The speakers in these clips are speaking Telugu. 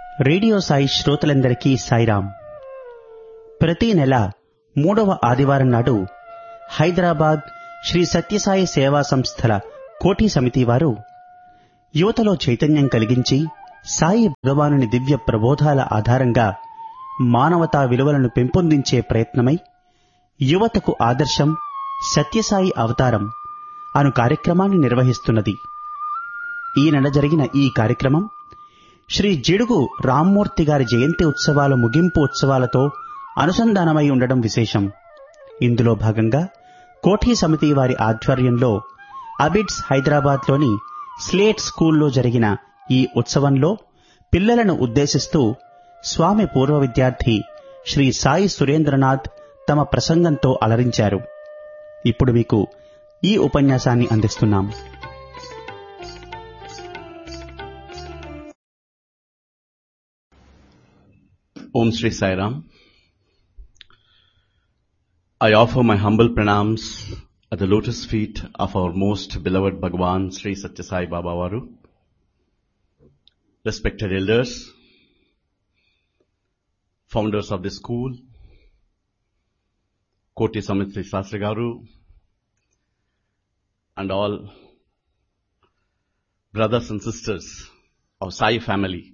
రేడియో సాయి శ్రోతలందరికీ సాయిరాం ప్రతి నెల మూడవ ఆదివారం నాడు హైదరాబాద్ శ్రీ సత్యసాయి సేవా సంస్థల కోటి సమితి వారు యువతలో చైతన్యం కలిగించి సాయి భగవానుని దివ్య ప్రబోధాల ఆధారంగా మానవతా విలువలను పెంపొందించే ప్రయత్నమై యువతకు ఆదర్శం సత్యసాయి అవతారం అను కార్యక్రమాన్ని నిర్వహిస్తున్నది ఈ నెల జరిగిన ఈ కార్యక్రమం శ్రీ జిడుగు రామ్మూర్తి గారి జయంతి ఉత్సవాల ముగింపు ఉత్సవాలతో అనుసంధానమై ఉండడం విశేషం ఇందులో భాగంగా కోఠీ సమితి వారి ఆధ్వర్యంలో అబిడ్స్ హైదరాబాద్లోని స్లేట్ స్కూల్లో జరిగిన ఈ ఉత్సవంలో పిల్లలను ఉద్దేశిస్తూ స్వామి పూర్వ విద్యార్థి శ్రీ సాయి సురేంద్రనాథ్ తమ ప్రసంగంతో అలరించారు ఇప్పుడు మీకు ఈ ఉపన్యాసాన్ని అందిస్తున్నాం Om Sri Sai Ram. I offer my humble pranams at the lotus feet of our most beloved Bhagwan Sri Satya Sai Baba Varu. Respected elders, founders of the school, Koti Samitri Sastri Garu, and all brothers and sisters of Sai family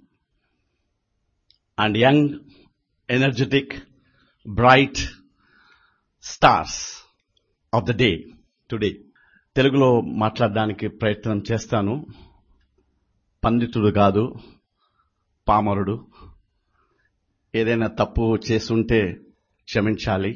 and young, energetic, bright stars of the day today. తెలుగులో మాట్లాడడానికి ప్రయత్నం చేస్తాను పండితుడు కాదు పామరుడు ఏదైనా తప్పు చేసుంటే క్షమించాలి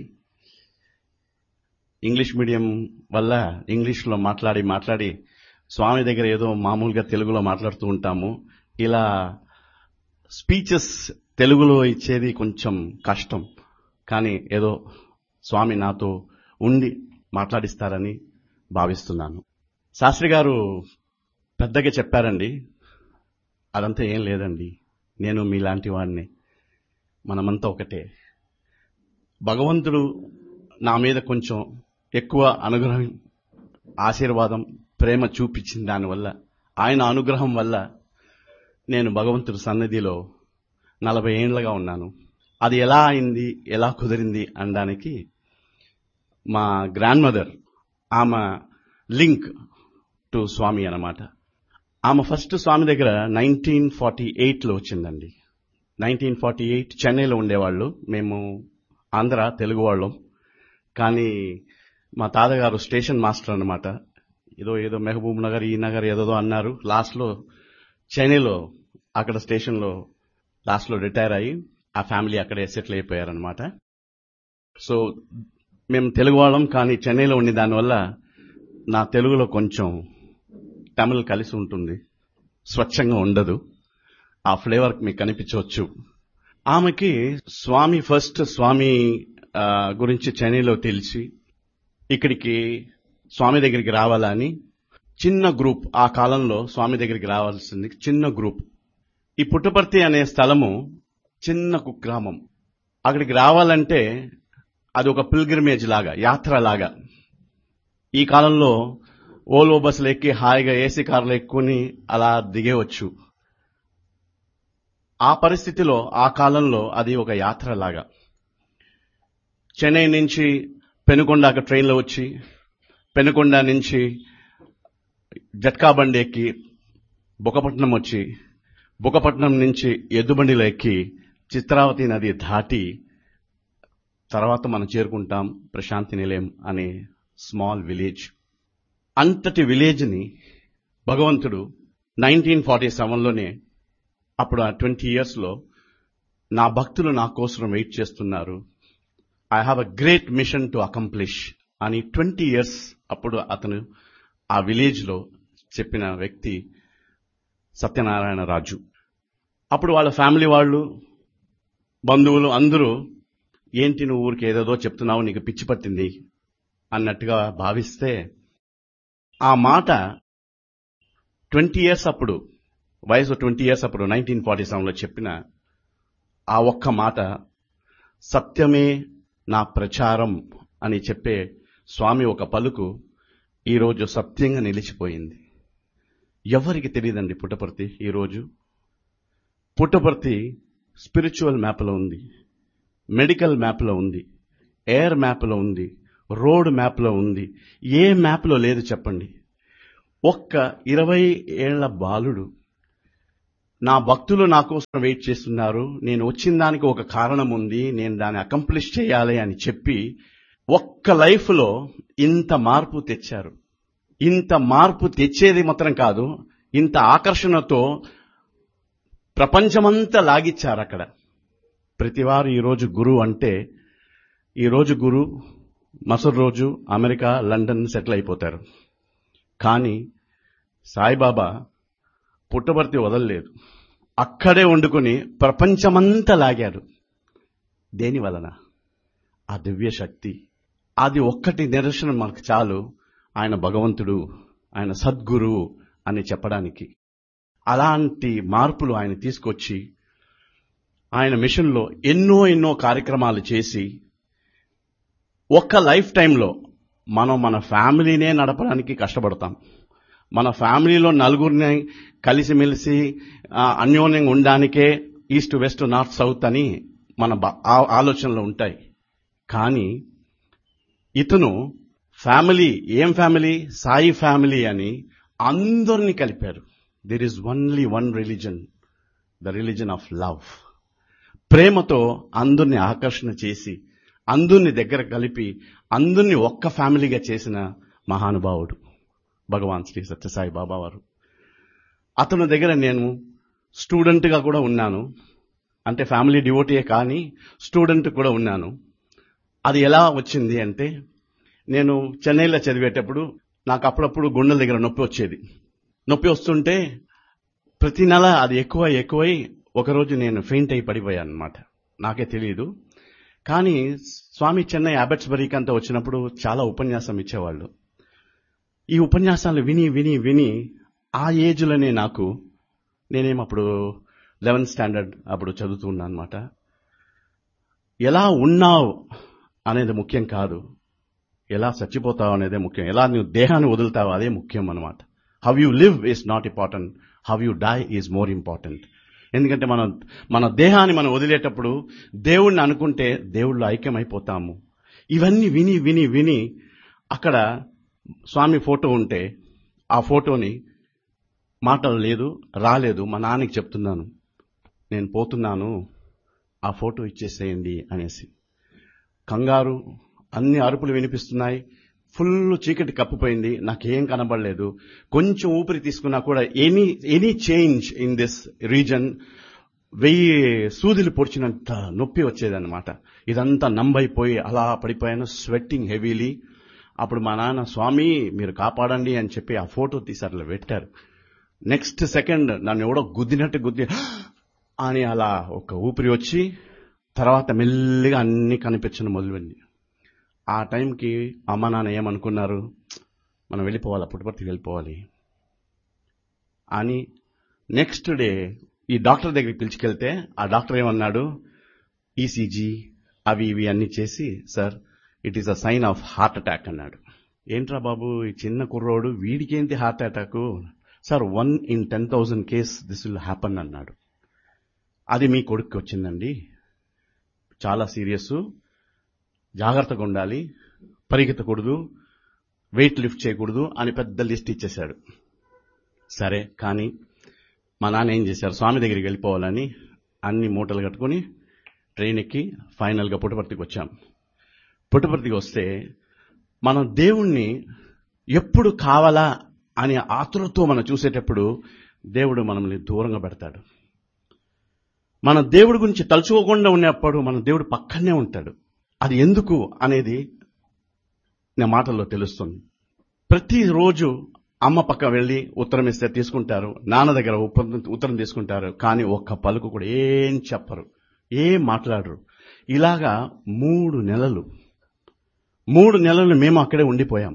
ఇంగ్లీష్ మీడియం వల్ల ఇంగ్లీష్లో మాట్లాడి మాట్లాడి స్వామి దగ్గర ఏదో మామూలుగా తెలుగులో మాట్లాడుతూ ఉంటాము ఇలా స్పీచెస్ తెలుగులో ఇచ్చేది కొంచెం కష్టం కానీ ఏదో స్వామి నాతో ఉండి మాట్లాడిస్తారని భావిస్తున్నాను శాస్త్రి గారు పెద్దగా చెప్పారండి అదంతా ఏం లేదండి నేను మీలాంటి వాడిని మనమంతా ఒకటే భగవంతుడు నా మీద కొంచెం ఎక్కువ అనుగ్రహం ఆశీర్వాదం ప్రేమ చూపించిన దానివల్ల ఆయన అనుగ్రహం వల్ల నేను భగవంతుడి సన్నిధిలో నలభై ఏండ్లుగా ఉన్నాను అది ఎలా అయింది ఎలా కుదిరింది అనడానికి మా గ్రాండ్ మదర్ ఆమె లింక్ టు స్వామి అన్నమాట ఆమె ఫస్ట్ స్వామి దగ్గర నైన్టీన్ ఫార్టీ ఎయిట్లో వచ్చిందండి నైన్టీన్ ఫార్టీ ఎయిట్ చెన్నైలో ఉండేవాళ్ళు మేము ఆంధ్ర తెలుగు వాళ్ళం కానీ మా తాతగారు స్టేషన్ మాస్టర్ అన్నమాట ఏదో ఏదో మెహబూబ్ నగర్ ఈ నగర్ ఏదో అన్నారు లాస్ట్లో చెన్నైలో అక్కడ స్టేషన్లో లాస్ట్లో రిటైర్ అయ్యి ఆ ఫ్యామిలీ అక్కడే సెటిల్ అయిపోయారనమాట సో మేము తెలుగు వాళ్ళం కానీ చెన్నైలో ఉండే దానివల్ల నా తెలుగులో కొంచెం తమిళ్ కలిసి ఉంటుంది స్వచ్ఛంగా ఉండదు ఆ ఫ్లేవర్ మీకు కనిపించవచ్చు ఆమెకి స్వామి ఫస్ట్ స్వామి ఆ, గురించి చెన్నైలో తెలిసి ఇక్కడికి స్వామి దగ్గరికి రావాలని చిన్న గ్రూప్ ఆ కాలంలో స్వామి దగ్గరికి రావాల్సింది చిన్న గ్రూప్ ఈ పుట్టపర్తి అనే స్థలము చిన్న కుగ్రామం అక్కడికి రావాలంటే అది ఒక పిల్గ్రిమేజ్ లాగా యాత్ర లాగా ఈ కాలంలో ఓల్వో బస్సులు ఎక్కి హాయిగా ఏసీ కార్లు ఎక్కుని అలా దిగేవచ్చు ఆ పరిస్థితిలో ఆ కాలంలో అది ఒక యాత్ర లాగా చెన్నై నుంచి పెనుకొండకు ట్రైన్లో వచ్చి పెనుకొండ నుంచి జట్కా బండి ఎక్కి బుకపట్నం వచ్చి బుకపట్నం నుంచి ఎద్దుబండిలో ఎక్కి చిత్రావతి నది దాటి తర్వాత మనం చేరుకుంటాం ప్రశాంతి నిలయం అనే స్మాల్ విలేజ్ అంతటి విలేజ్ని భగవంతుడు నైన్టీన్ ఫార్టీ సెవెన్లోనే అప్పుడు ఆ ట్వంటీ ఇయర్స్లో నా భక్తులు నా కోసం వెయిట్ చేస్తున్నారు I have a great mission to accomplish అని ట్వంటీ ఇయర్స్ అప్పుడు అతను ఆ విలేజ్లో చెప్పిన వ్యక్తి సత్యనారాయణ రాజు అప్పుడు వాళ్ళ ఫ్యామిలీ వాళ్ళు బంధువులు అందరూ ఏంటి నువ్వు ఊరికి ఏదేదో చెప్తున్నావు నీకు పిచ్చి పట్టింది అన్నట్టుగా భావిస్తే ఆ మాట ట్వంటీ ఇయర్స్ అప్పుడు వయసు ట్వంటీ ఇయర్స్ అప్పుడు నైన్టీన్ ఫార్టీ సెవెన్లో చెప్పిన ఆ ఒక్క మాట సత్యమే నా ప్రచారం అని చెప్పే స్వామి ఒక పలుకు ఈరోజు సత్యంగా నిలిచిపోయింది ఎవరికి తెలియదండి పుట్టపర్తి ఈరోజు పుట్టపర్తి స్పిరిచువల్ మ్యాప్లో ఉంది మెడికల్ మ్యాప్లో ఉంది ఎయిర్ మ్యాప్లో ఉంది రోడ్ మ్యాప్లో ఉంది ఏ మ్యాప్లో లేదు చెప్పండి ఒక్క ఇరవై ఏళ్ల బాలుడు నా భక్తులు నా కోసం వెయిట్ చేస్తున్నారు నేను వచ్చిన దానికి ఒక కారణం ఉంది నేను దాన్ని అకంప్లిష్ చేయాలి అని చెప్పి ఒక్క లైఫ్లో ఇంత మార్పు తెచ్చారు ఇంత మార్పు తెచ్చేది మాత్రం కాదు ఇంత ఆకర్షణతో ప్రపంచమంతా లాగిచ్చారు అక్కడ ప్రతివారు ఈరోజు గురు అంటే ఈరోజు గురు మసరు రోజు అమెరికా లండన్ సెటిల్ అయిపోతారు కానీ సాయిబాబా పుట్టబర్తి వదలలేదు అక్కడే వండుకొని ప్రపంచమంతా లాగాడు దేని వలన ఆ దివ్య శక్తి అది ఒక్కటి నిదర్శనం మనకు చాలు ఆయన భగవంతుడు ఆయన సద్గురువు అని చెప్పడానికి అలాంటి మార్పులు ఆయన తీసుకొచ్చి ఆయన మిషన్లో ఎన్నో ఎన్నో కార్యక్రమాలు చేసి ఒక్క లైఫ్ టైంలో మనం మన ఫ్యామిలీనే నడపడానికి కష్టపడతాం మన ఫ్యామిలీలో నలుగురిని కలిసిమెలిసి ఆ, అన్యోన్యంగా ఉండడానికే ఈస్ట్ వెస్ట్ నార్త్ సౌత్ అని మన బ- ఆ- ఆలోచనలు ఉంటాయి కానీ ఇతను ఫ్యామిలీ ఏం ఫ్యామిలీ సాయి ఫ్యామిలీ అని అందరినీ కలిపారు there is only one religion the religion of love ప్రేమతో అందరిని ఆకర్షణ చేసి అందరిని దగ్గర కలిపి అందరిని ఒక్క ఫ్యామిలీగా చేసిన మహానుభావుడు భగవాన్ శ్రీ సత్యసాయి బాబా వారు అతని దగ్గర నేను స్టూడెంట్గా కూడా ఉన్నాను అంటే ఫ్యామిలీ డివోటీయే కానీ స్టూడెంట్ కూడా ఉన్నాను అది ఎలా వచ్చింది అంటే నేను చెన్నైలో చదివేటప్పుడు నాకు అప్పుడప్పుడు గుండెల దగ్గర నొప్పి వచ్చేది నొప్పి వస్తుంటే ప్రతి నెల అది ఎక్కువ ఎక్కువై ఒకరోజు నేను ఫెయింట్ అయి పడిపోయాను అనమాట నాకే తెలియదు కానీ స్వామి చెన్నై అబెట్స్బరీకి అంతా వచ్చినప్పుడు చాలా ఉపన్యాసం ఇచ్చేవాళ్ళు ఈ ఉపన్యాసాలు విని విని విని ఆ ఏజ్లోనే నాకు నేనేం అప్పుడు లెవెన్త్ స్టాండర్డ్ అప్పుడు చదువుతున్నాను అనమాట ఎలా ఉన్నావు అనేది ముఖ్యం కాదు ఎలా చచ్చిపోతావు అనేదే ముఖ్యం ఎలా నువ్వు దేహాన్ని వదులుతావు అదే ముఖ్యం అనమాట how you live is not important how you die is more important ఎందుకంటే మనం మన దేహాన్ని మనం వదిలేటప్పుడు దేవుణ్ణి అనుకుంటే దేవుళ్ళు ఐక్యమైపోతాము ఇవన్నీ విని విని విని అక్కడ స్వామి ఫోటో ఉంటే ఆ ఫోటోని మాటలు లేదు రాలేదు మా నాన్నకి చెప్తున్నాను నేను పోతున్నాను ఆ ఫోటో ఇచ్చేసేయండి అనేసి కంగారు అన్ని అరుపులు వినిపిస్తున్నాయి ఫుల్ చీకటి కప్పిపోయింది నాకేం కనబడలేదు కొంచెం ఊపిరి తీసుకున్నా కూడా any any change in this reason వెయ్యి సూదులు పొడిచినంత నొప్పి వచ్చేదన్నమాట ఇదంతా నంబైపోయి అలా పడిపోయాను స్వెట్టింగ్ హెవీలీ అప్పుడు మా నాన్న స్వామి మీరు కాపాడండి అని చెప్పి ఆ ఫోటో తీసి అట్లా పెట్టారు నెక్స్ట్ సెకండ్ నన్ను ఎవడో గుద్దినట్టు గుద్ది అని అలా ఒక ఊపిరి వచ్చి తర్వాత మెల్లిగా అన్ని కనిపించడం మొదలుపెట్టింది ఆ టైంకి అమ్మ నాన్న ఏమనుకున్నారు మనం వెళ్ళిపోవాలి పుట్టుపర్తికి వెళ్ళిపోవాలి అని నెక్స్ట్ డే ఈ డాక్టర్ దగ్గరికి పిలిచికెళ్తే ఆ డాక్టర్ ఏమన్నాడు ఈసీజీ అవి ఇవి అన్ని చేసి sir it is a sign of heart attack అన్నాడు ఏంట్రా బాబు ఈ చిన్న కుర్రోడు వీడికేంటి heart attack sir one in ten thousand case this will happen అన్నాడు అది మీ కొడుక్కి వచ్చిందండి చాలా సీరియస్ జాగ్రత్తగా ఉండాలి పరిగెత్తకూడదు వెయిట్ లిఫ్ట్ చేయకూడదు అని పెద్ద లిస్ట్ ఇచ్చేశాడు సరే కానీ మా నాన్న ఏం చేశారు స్వామి దగ్గరికి వెళ్ళిపోవాలని అన్ని మూటలు కట్టుకుని ట్రైన్ ఎక్కి ఫైనల్గా పుట్టపర్తికి వచ్చాం పుట్టపర్తికి వస్తే మనం దేవుణ్ణి ఎప్పుడు కావాలా అనే ఆతురతో మనం చూసేటప్పుడు దేవుడు మనల్ని దూరంగా పెడతాడు మన దేవుడి గురించి తలుచుకోకుండా ఉన్నప్పుడు మన దేవుడు పక్కనే ఉంటాడు అది ఎందుకు అనేది నా మాటల్లో తెలుస్తుంది ప్రతిరోజు అమ్మ పక్క వెళ్ళి ఉత్తరం ఇస్తే తీసుకుంటారు నాన్న దగ్గర ఉప్ప- ఉత్తరం తీసుకుంటారు కానీ ఒక్క పలుకు కూడా ఏం చెప్పరు ఏం మాట్లాడరు ఇలాగా మూడు నెలలు మూడు నెలలు మేము అక్కడే ఉండిపోయాం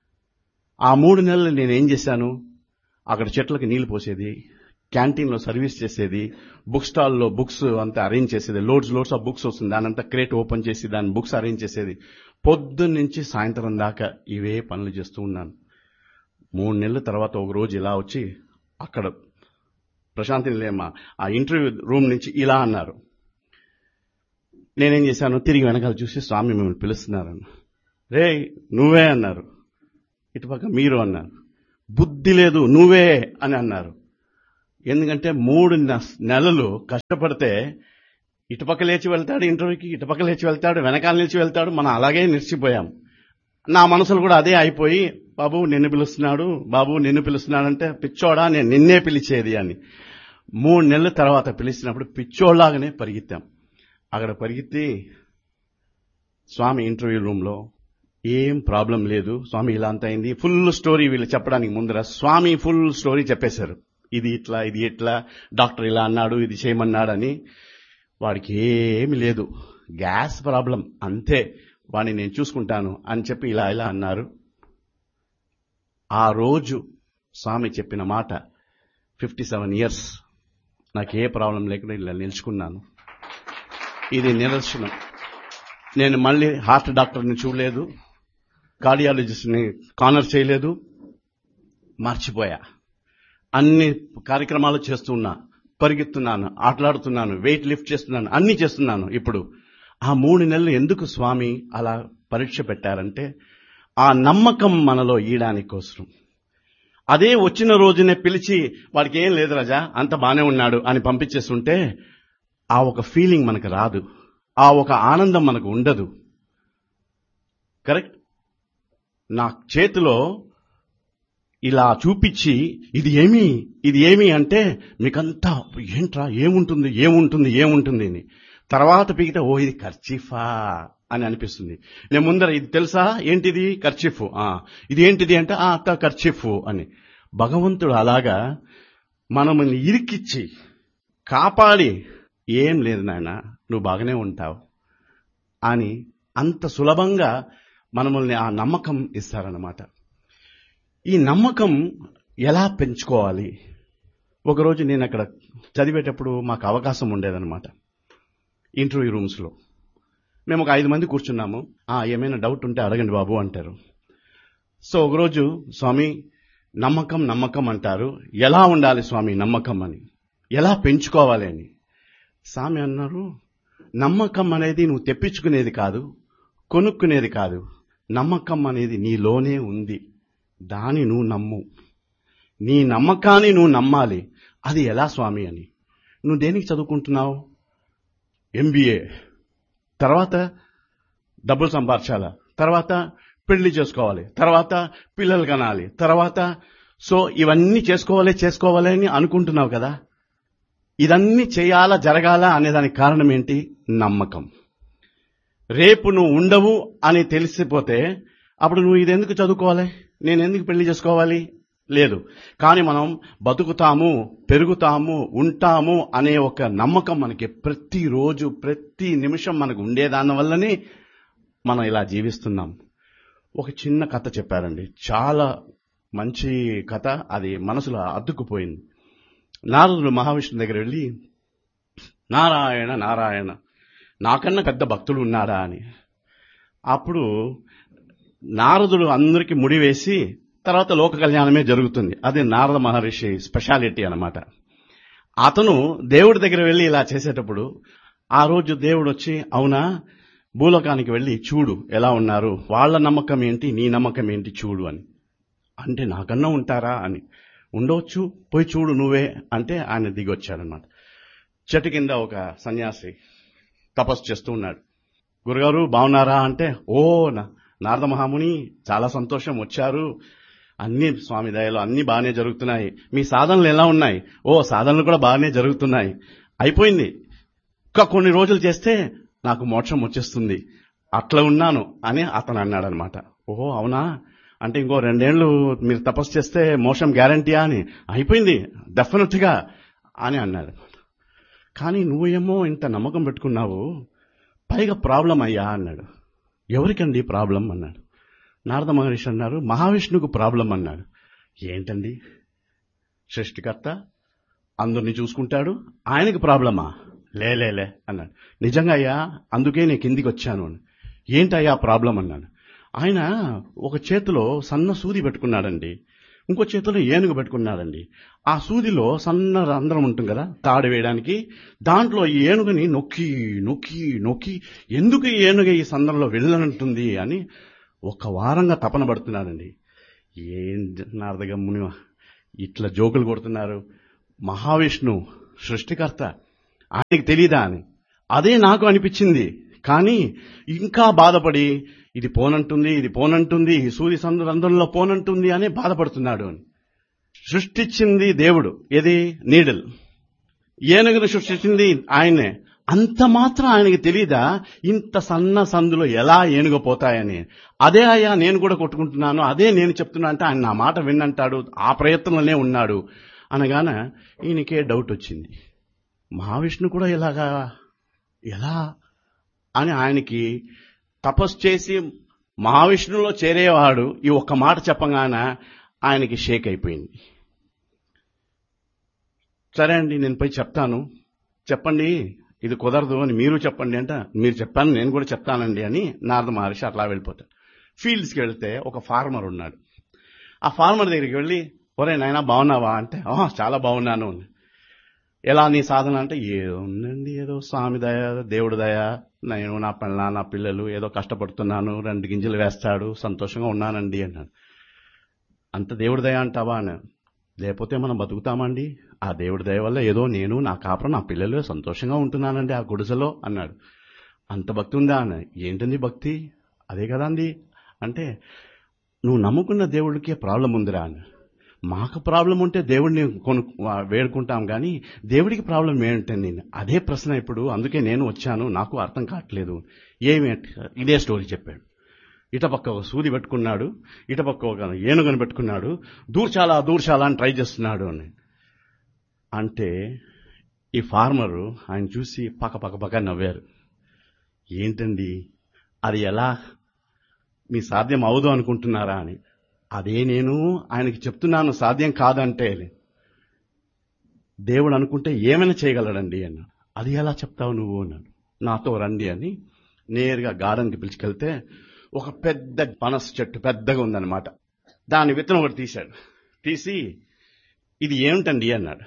ఆ మూడు నెలలు నేను ఏం చేశాను అక్కడ చెట్లకి నీళ్లు పోసేది క్యాంటీన్లో సర్వీస్ చేసేది బుక్ స్టాల్లో బుక్స్ అంతా అరేంజ్ చేసేది లోడ్స్ లోడ్స్ ఆఫ్ బుక్స్ వస్తుంది దాని అంతా క్రేట్ ఓపెన్ చేసి దాని బుక్స్ అరేంజ్ చేసేది పొద్దున్న నుంచి సాయంత్రం దాకా ఇవే పనులు చేస్తూ ఉన్నాను మూడు నెలల తర్వాత ఒక రోజు ఇలా వచ్చి అక్కడ ప్రశాంతి నిలయమ్మ ఆ ఇంటర్వ్యూ రూమ్ నుంచి ఇలా అన్నారు నేనేం చేశాను తిరిగి వెనకాల చూసి స్వామి మిమ్మల్ని పిలుస్తున్నారన్న రే నువ్వే అన్నారు ఇటుపక్క మీరు అన్నారు బుద్ధి లేదు నువ్వే అని అన్నారు ఎందుకంటే మూడు నె- నెలలు కష్టపడితే ఇటుపక్క లేచి వెళ్తాడు ఇంటర్వ్యూకి ఇటుపక్క లేచి వెళ్తాడు వెనకాల నిలిచి వెళ్తాడు మనం అలాగే నిలిచిపోయాం నా మనసులో కూడా అదే అయిపోయి బాబు నిన్ను పిలుస్తున్నాడు బాబు నిన్ను పిలుస్తున్నాడంటే పిచ్చోడా నేను నిన్నే పిలిచేది అని మూడు నెలల తర్వాత పిలిచినప్పుడు పిచ్చోళ్ళలాగానే పరిగెత్తాం అక్కడ పరిగెత్తి స్వామి ఇంటర్వ్యూ రూమ్లో ఏం ప్రాబ్లం లేదు స్వామి ఇలా అంత అయింది ఫుల్ స్టోరీ వీళ్ళు చెప్పడానికి ముందర స్వామి ఫుల్ స్టోరీ చెప్పేశారు ఇది ఇట్లా ఇది ఇట్లా డాక్టర్ ఇలా అన్నాడు ఇది చేయమన్నాడని వాడికి ఏమి లేదు గ్యాస్ ప్రాబ్లం అంతే వాడిని నేను చూసుకుంటాను అని చెప్పి ఇలా ఇలా అన్నారు ఆ రోజు స్వామి చెప్పిన మాట ఫిఫ్టీ సెవెన్ ఇయర్స్ నాకు ఏ ప్రాబ్లం లేకుండా ఇలా నిలుచుకున్నాను ఇది నిదర్శనం నేను మళ్ళీ హార్ట్ డాక్టర్ని చూడలేదు కార్డియాలజిస్ట్ని కానర్ చేయలేదు మర్చిపోయా అన్ని కార్యక్రమాలు చేస్తున్నా పరిగెత్తున్నాను ఆటలాడుతున్నాను వెయిట్ లిఫ్ట్ చేస్తున్నాను అన్ని చేస్తున్నాను ఇప్పుడు ఆ మూడు నెలలు ఎందుకు స్వామి అలా పరీక్ష పెట్టారంటే ఆ నమ్మకం మనలో ఈయడానికి కోసం అదే వచ్చిన రోజునే పిలిచి వాడికి ఏం లేదు రాజా అంత బానే ఉన్నాడు అని పంపించేస్తుంటే ఆ ఒక ఫీలింగ్ మనకు రాదు ఆ ఒక ఆనందం మనకు ఉండదు కరెక్ట్ నా చేతిలో ఇలా చూపించి ఇది ఏమి ఇది ఏమి అంటే మీకంతా ఏంట్రా ఏముంటుంది ఏముంటుంది ఏముంటుంది అని తర్వాత పీకితే ఓ ఇది ఖర్చీఫా అని అనిపిస్తుంది నేను ముందర ఇది తెలుసా ఏంటిది ఖర్చీఫ్ ఆ ఇది ఏంటిది అంటే ఆ అత్త ఖర్చీఫ్ అని భగవంతుడు అలాగా మనల్ని ఇరికిచ్చి కాపాడి ఏం లేదు నాయన నువ్వు బాగానే ఉంటావు అని అంత సులభంగా మనల్ని ఆ నమ్మకం ఇస్తారన్నమాట ఈ నమ్మకం ఎలా పెంచుకోవాలి ఒకరోజు నేను అక్కడ చదివేటప్పుడు మాకు అవకాశం ఉండేదన్నమాట ఇంటర్వ్యూ రూమ్స్లో మేము ఒక ఐదు మంది కూర్చున్నాము ఆ ఏమైనా డౌట్ ఉంటే అడగండి బాబు అంటారు సో ఒకరోజు స్వామి నమ్మకం నమ్మకం అంటారు ఎలా ఉండాలి స్వామి నమ్మకం అని ఎలా పెంచుకోవాలి అని స్వామి అన్నారు నమ్మకం అనేది నువ్వు తెప్పించుకునేది కాదు కొనుక్కునేది కాదు నమ్మకం అనేది నీలోనే ఉంది దాని నువ్వు నమ్ము నీ నమ్మకాన్ని నువ్వు నమ్మాలి అది ఎలా స్వామి అని నువ్వు దేనికి చదువుకుంటున్నావు ఎంబీఏ తర్వాత డబ్బులు సంపాదించాలా తర్వాత పెళ్లి చేసుకోవాలి తర్వాత పిల్లలు కనాలి తర్వాత సో ఇవన్నీ చేసుకోవాలి చేసుకోవాలి అని అనుకుంటున్నావు కదా ఇదన్నీ చేయాలా జరగాలా అనేదానికి కారణం ఏంటి నమ్మకం రేపు నువ్వు ఉండవు అని తెలిసిపోతే అప్పుడు నువ్వు ఇది ఎందుకు చదువుకోవాలి నేను ఎందుకు పెళ్లి చేసుకోవాలి లేదు కానీ మనం బతుకుతాము పెరుగుతాము ఉంటాము అనే ఒక నమ్మకం మనకి ప్రతిరోజు ప్రతి నిమిషం మనకు ఉండేదాని వల్లనే మనం ఇలా జీవిస్తున్నాం ఒక చిన్న కథ చెప్పారండి చాలా మంచి కథ అది మనసులో అద్దుకుపోయింది నారదుడు మహావిష్ణు దగ్గర వెళ్ళి నారాయణ నారాయణ నాకన్నా పెద్ద భక్తుడు ఉన్నాడా అని అప్పుడు నారదుడు అందరికి ముడి వేసి తర్వాత లోక కళ్యాణమే జరుగుతుంది అది నారద మహర్షి స్పెషాలిటీ అన్నమాట అతను దేవుడి దగ్గర వెళ్ళి ఇలా చేసేటప్పుడు ఆ రోజు దేవుడు వచ్చి అవునా భూలోకానికి వెళ్ళి చూడు ఎలా ఉన్నారు వాళ్ళ నమ్మకం ఏంటి నీ నమ్మకం ఏంటి చూడు అని అంటే నాకన్నా ఉంటారా అని ఉండవచ్చు పోయి చూడు నువ్వే అంటే ఆయన దిగొచ్చాడనమాట చెట్టు కింద ఒక సన్యాసి తపస్సు చేస్తూ ఉన్నాడు గురుగారు బాగున్నారా అంటే ఓ నా- నారద మహాముని చాలా సంతోషం వచ్చారు అన్ని స్వామి దయలో అన్ని బాగానే జరుగుతున్నాయి మీ సాధనలు ఎలా ఉన్నాయి ఓ సాధనలు కూడా బాగానే జరుగుతున్నాయి అయిపోయింది ఇంకా కొన్ని రోజులు చేస్తే నాకు మోక్షం వచ్చేస్తుంది అట్లా ఉన్నాను అని అతను అన్నాడనమాట ఓహో అవునా అంటే ఇంకో రెండేళ్లు మీరు తపస్సు చేస్తే మోక్షం గ్యారంటీయా అని అయిపోయింది డెఫినెట్ గా అని అన్నాడు కానీ నువ్వేమో ఇంత నమ్మకం పెట్టుకున్నావు పైగా ప్రాబ్లం అయ్యా అన్నాడు ఎవరికండి ప్రాబ్లం అన్నాడు నారద మహర్షి అన్నారు మహావిష్ణువుకు ప్రాబ్లం అన్నాడు ఏంటండి సృష్టికర్త అందరిని చూసుకుంటాడు ఆయనకి ప్రాబ్లమా లేలేలే అన్నాడు నిజంగా అయ్యా అందుకే నేను కిందికి వచ్చాను అని ఏంటయ్యా ప్రాబ్లం అన్నాడు ఆయన ఒక చేతిలో సన్న సూది పెట్టుకున్నాడండి ఇంకో చేతిలో ఏనుగు పెట్టుకున్నాడండి ఆ సూదిలో సన్న రంధ్రం ఉంటుంది కదా తాడు వేయడానికి దాంట్లో ఈ ఏనుగుని నొక్కి నొక్కి నొక్కి ఎందుకు ఈ ఏనుగు ఈ సందర్లో వెళ్ళనంటుంది అని ఒక వారంగా తపన పడుతున్నాడండి ఏం నారదగమ్ముని ఇట్లా జోకులు కొడుతున్నారు మహావిష్ణు సృష్టికర్త ఆయనకి తెలీదా అని అదే నాకు అనిపించింది కానీ ఇంకా బాధపడి ఇది పోనంటుంది ఇది పోనంటుంది ఈ సూర్య సందురంధ్రంలో పోనంటుంది అని బాధపడుతున్నాడు అని సృష్టించింది దేవుడు ఏది నీడల్ ఏనుగును సృష్టించింది ఆయనే అంత మాత్రం ఆయనకి తెలీదా ఇంత సన్న సందులో ఎలా ఏనుగు పోతాయని అదే అయ్యా నేను కూడా కొట్టుకుంటున్నాను అదే నేను చెప్తున్నా అంటే ఆయన నా మాట విన్నంటాడు ఆ ప్రయత్నంలోనే ఉన్నాడు అనగాన ఈయనకే డౌట్ వచ్చింది మహావిష్ణు కూడా ఇలాగా ఎలా అని ఆయనకి తపస్సు చేసి మహావిష్ణువులో చేరేవాడు ఈ ఒక్క మాట చెప్పగాన ఆయనకి షేక్ అయిపోయింది సరే అండి నేను పోయి చెప్తాను చెప్పండి ఇది కుదరదు అని మీరు చెప్పండి అంట మీరు చెప్పాను నేను కూడా చెప్తానండి అని నారద మహర్షి అట్లా వెళ్ళిపోతాడు ఫీల్డ్స్కి వెళ్తే ఒక ఫార్మర్ ఉన్నాడు ఆ ఫార్మర్ దగ్గరికి వెళ్ళి ఒరే నాయనా బాగున్నావా అంటే "ఆ, చాలా బాగున్నాను అని ఎలా నీ సాధన అంటే ఏదో ఉందండి ఏదో స్వామి దయ దేవుడి దయ నేను నా పిల్ల నా పిల్లలు ఏదో కష్టపడుతున్నాను రెండు గింజలు వేస్తాడు సంతోషంగా ఉన్నానండి అన్నాడు అంత దేవుడి దయ అంటావా అని లేకపోతే మనం బతుకుతామండి ఆ దేవుడి దయ వల్ల ఏదో నేను నా కాపురం నా పిల్లలు సంతోషంగా ఉంటున్నానండి ఆ గుడిసెలో అన్నాడు అంత భక్తి ఉందా అని ఏంటండి భక్తి అదే కదండి అంటే నువ్వు నమ్ముకున్న దేవుడికే ప్రాబ్లం ఉందిరా అని మాకు ప్రాబ్లం ఉంటే దేవుడిని కొను వేడుకుంటాం కానీ దేవుడికి ప్రాబ్లం ఏంటండి అదే ప్రశ్న ఇప్పుడు అందుకే నేను వచ్చాను నాకు అర్థం కావట్లేదు ఏమి ఇదే స్టోరీ చెప్పాడు ఇటపక్క ఒక సూది పెట్టుకున్నాడు ఇటపక్క ఒక ఏనుగను పెట్టుకున్నాడు దూర్చాలా దూర్చాలా అని ట్రై చేస్తున్నాడు అని అంటే ఈ ఫార్మరు ఆయన చూసి పక్క పక్క పక్క నవ్వారు ఏంటండి అది ఎలా మీ సాధ్యం అవదు అనుకుంటున్నారా అని అదే నేను ఆయనకి చెప్తున్నాను సాధ్యం కాదంటే దేవుడు అనుకుంటే ఏమైనా చేయగలడండి అన్నాడు అది ఎలా చెప్తావు నువ్వు అన్నాడు నాతో రండి అని నేరుగా గార్డెన్కి పిలుచుకెళ్తే ఒక పెద్ద పనస చెట్టు పెద్దగా ఉందన్నమాట దాని విత్తనం ఒకటి తీశాడు తీసి ఇది ఏమిటండి అన్నాడు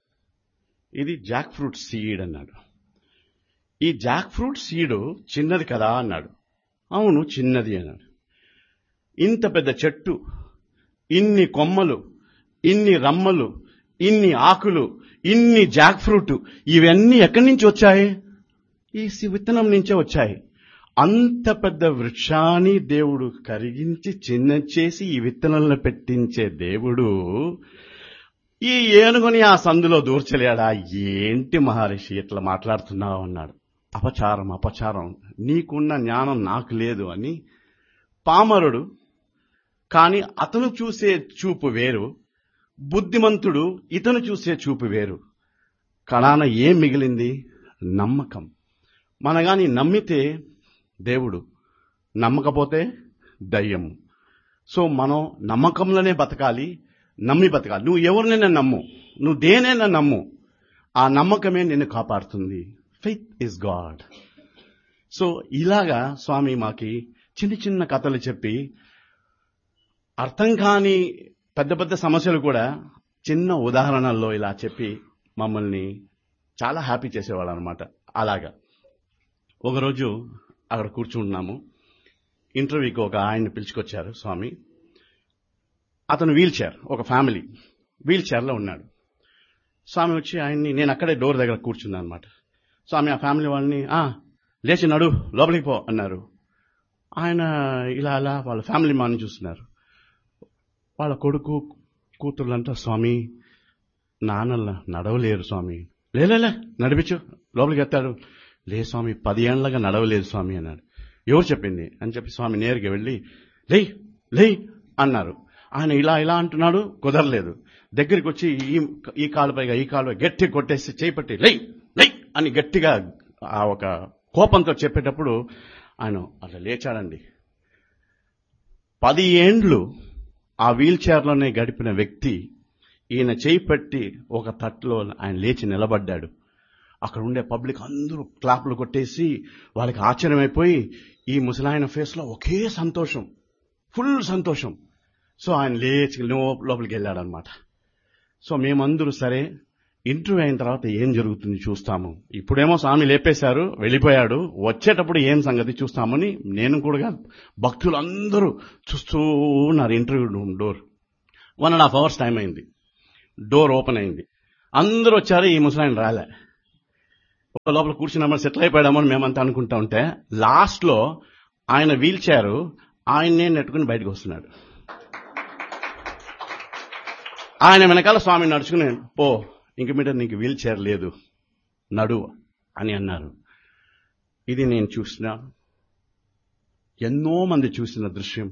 ఇది జాక్ ఫ్రూట్ సీడ్ అన్నాడు ఈ జాక్ ఫ్రూట్ సీడు చిన్నది కదా అన్నాడు అవును చిన్నది అన్నాడు ఇంత పెద్ద చెట్టు ఇన్ని కొమ్మలు ఇన్ని రమ్మలు ఇన్ని ఆకులు ఇన్ని జాక్ ఫ్రూట్ ఇవన్నీ ఎక్కడి నుంచి వచ్చాయి ఈ సి- విత్తనం నుంచే వచ్చాయి అంత పెద్ద వృక్షాన్ని దేవుడు కరిగించి చిన్న చేసి ఈ విత్తనంలో పెట్టించే దేవుడు ఈ ఏనుగుని ఆ సందులో దూర్చలేడా ఏంటి మహర్షి ఇట్లా మాట్లాడుతున్నావు అన్నాడు అపచారం అపచారం నీకున్న జ్ఞానం నాకు లేదు అని పామరుడు కాని అతను చూసే చూపు వేరు బుద్ధిమంతుడు ఇతను చూసే చూపు వేరు కణాన ఏం మిగిలింది నమ్మకం మన గాని నమ్మితే దేవుడు నమ్మకపోతే దయ్యము సో మనం నమ్మకంలోనే బతకాలి నమ్మి బతకాలి నువ్వు ఎవరినైనా నమ్ము నువ్వు దేనైనా నమ్ము ఆ నమ్మకమే నిన్ను కాపాడుతుంది ఫెయిత్ ఇస్ గాడ్ సో ఇలాగా స్వామి మాకి చిన్న చిన్న కథలు చెప్పి అర్థం కాని పెద్ద పెద్ద సమస్యలు కూడా చిన్న ఉదాహరణల్లో ఇలా చెప్పి మమ్మల్ని చాలా హ్యాపీ చేసేవాళ్ళు అనమాట అలాగా ఒకరోజు అక్కడ కూర్చుంటున్నాము ఇంటర్వ్యూకి ఒక ఆయన్ని పిలుచుకొచ్చారు స్వామి అతను వీల్ చైర్ ఒక ఫ్యామిలీ వీల్ చైర్లో ఉన్నాడు స్వామి వచ్చి ఆయన్ని నేను అక్కడే డోర్ దగ్గర కూర్చున్నాను అనమాట స్వామి ఆ ఫ్యామిలీ వాళ్ళని "ఆ, లేచి నడు లోపలికి పో అన్నారు ఆయన ఇలా అలా వాళ్ళ ఫ్యామిలీ మాని చూస్తున్నారు వాళ్ళ కొడుకు కూతుర్లంతా స్వామి నాన్నల నడవలేరు స్వామి లేలే నడిపించు లోపలికి ఎత్తాడు లే స్వామి పది ఏళ్ళగా నడవలేదు స్వామి అన్నాడు ఎవరు చెప్పింది అని చెప్పి స్వామి నేరుగా వెళ్ళి లేయ్ లేయ్ అన్నారు ఆయన ఇలా ఇలా అంటున్నాడు కుదరలేదు దగ్గరికి వచ్చి ఈ ఈ కాలు పైగా ఈ కాలు గట్టి కొట్టేసి చేపట్టి లై లై అని గట్టిగా ఆ ఒక కోపంతో చెప్పేటప్పుడు ఆయన అట్లా లేచాడండి పది ఏండ్లు ఆ వీల్ చైర్లోనే గడిపిన వ్యక్తి ఈయన చేయి పెట్టి ఒక తట్లో ఆయన లేచి నిలబడ్డాడు అక్కడ ఉండే పబ్లిక్ అందరూ క్లాప్లు కొట్టేసి వాళ్ళకి ఆశ్చర్యమైపోయి ఈ ముసలాయన ఫేస్లో ఒకే సంతోషం ఫుల్ సంతోషం సో ఆయన లేచి లో- లోపలికి వెళ్ళాడనమాట సో మేమందరూ సరే ఇంటర్వ్యూ అయిన తర్వాత ఏం జరుగుతుంది చూస్తాము ఇప్పుడేమో స్వామి లేపేశారు వెళ్ళిపోయాడు వచ్చేటప్పుడు ఏం సంగతి చూస్తామని నేను కూడా భక్తులు అందరూ చూస్తూ ఉన్నారు interview room door one and half hours time అయింది డోర్ ఓపెన్ అయింది అందరూ వచ్చారు ఈ ముసలాయన రాలే ఒక లోపల కూర్చున్నామని సెటిల్ అయిపోయామని మేమంతా అనుకుంటా ఉంటే లాస్ట్ లో ఆయన వీల్ చైర్ ఆయన్నే నెట్టుకుని బయటకు వస్తున్నాడు ఆయన వెనకాల స్వామి నడుచుకుని పో ఇంక మీద నీకు వీల్ చైర్ లేదు నడు అని అన్నారు ఇది నేను చూసిన ఎన్నో మంది చూసిన దృశ్యం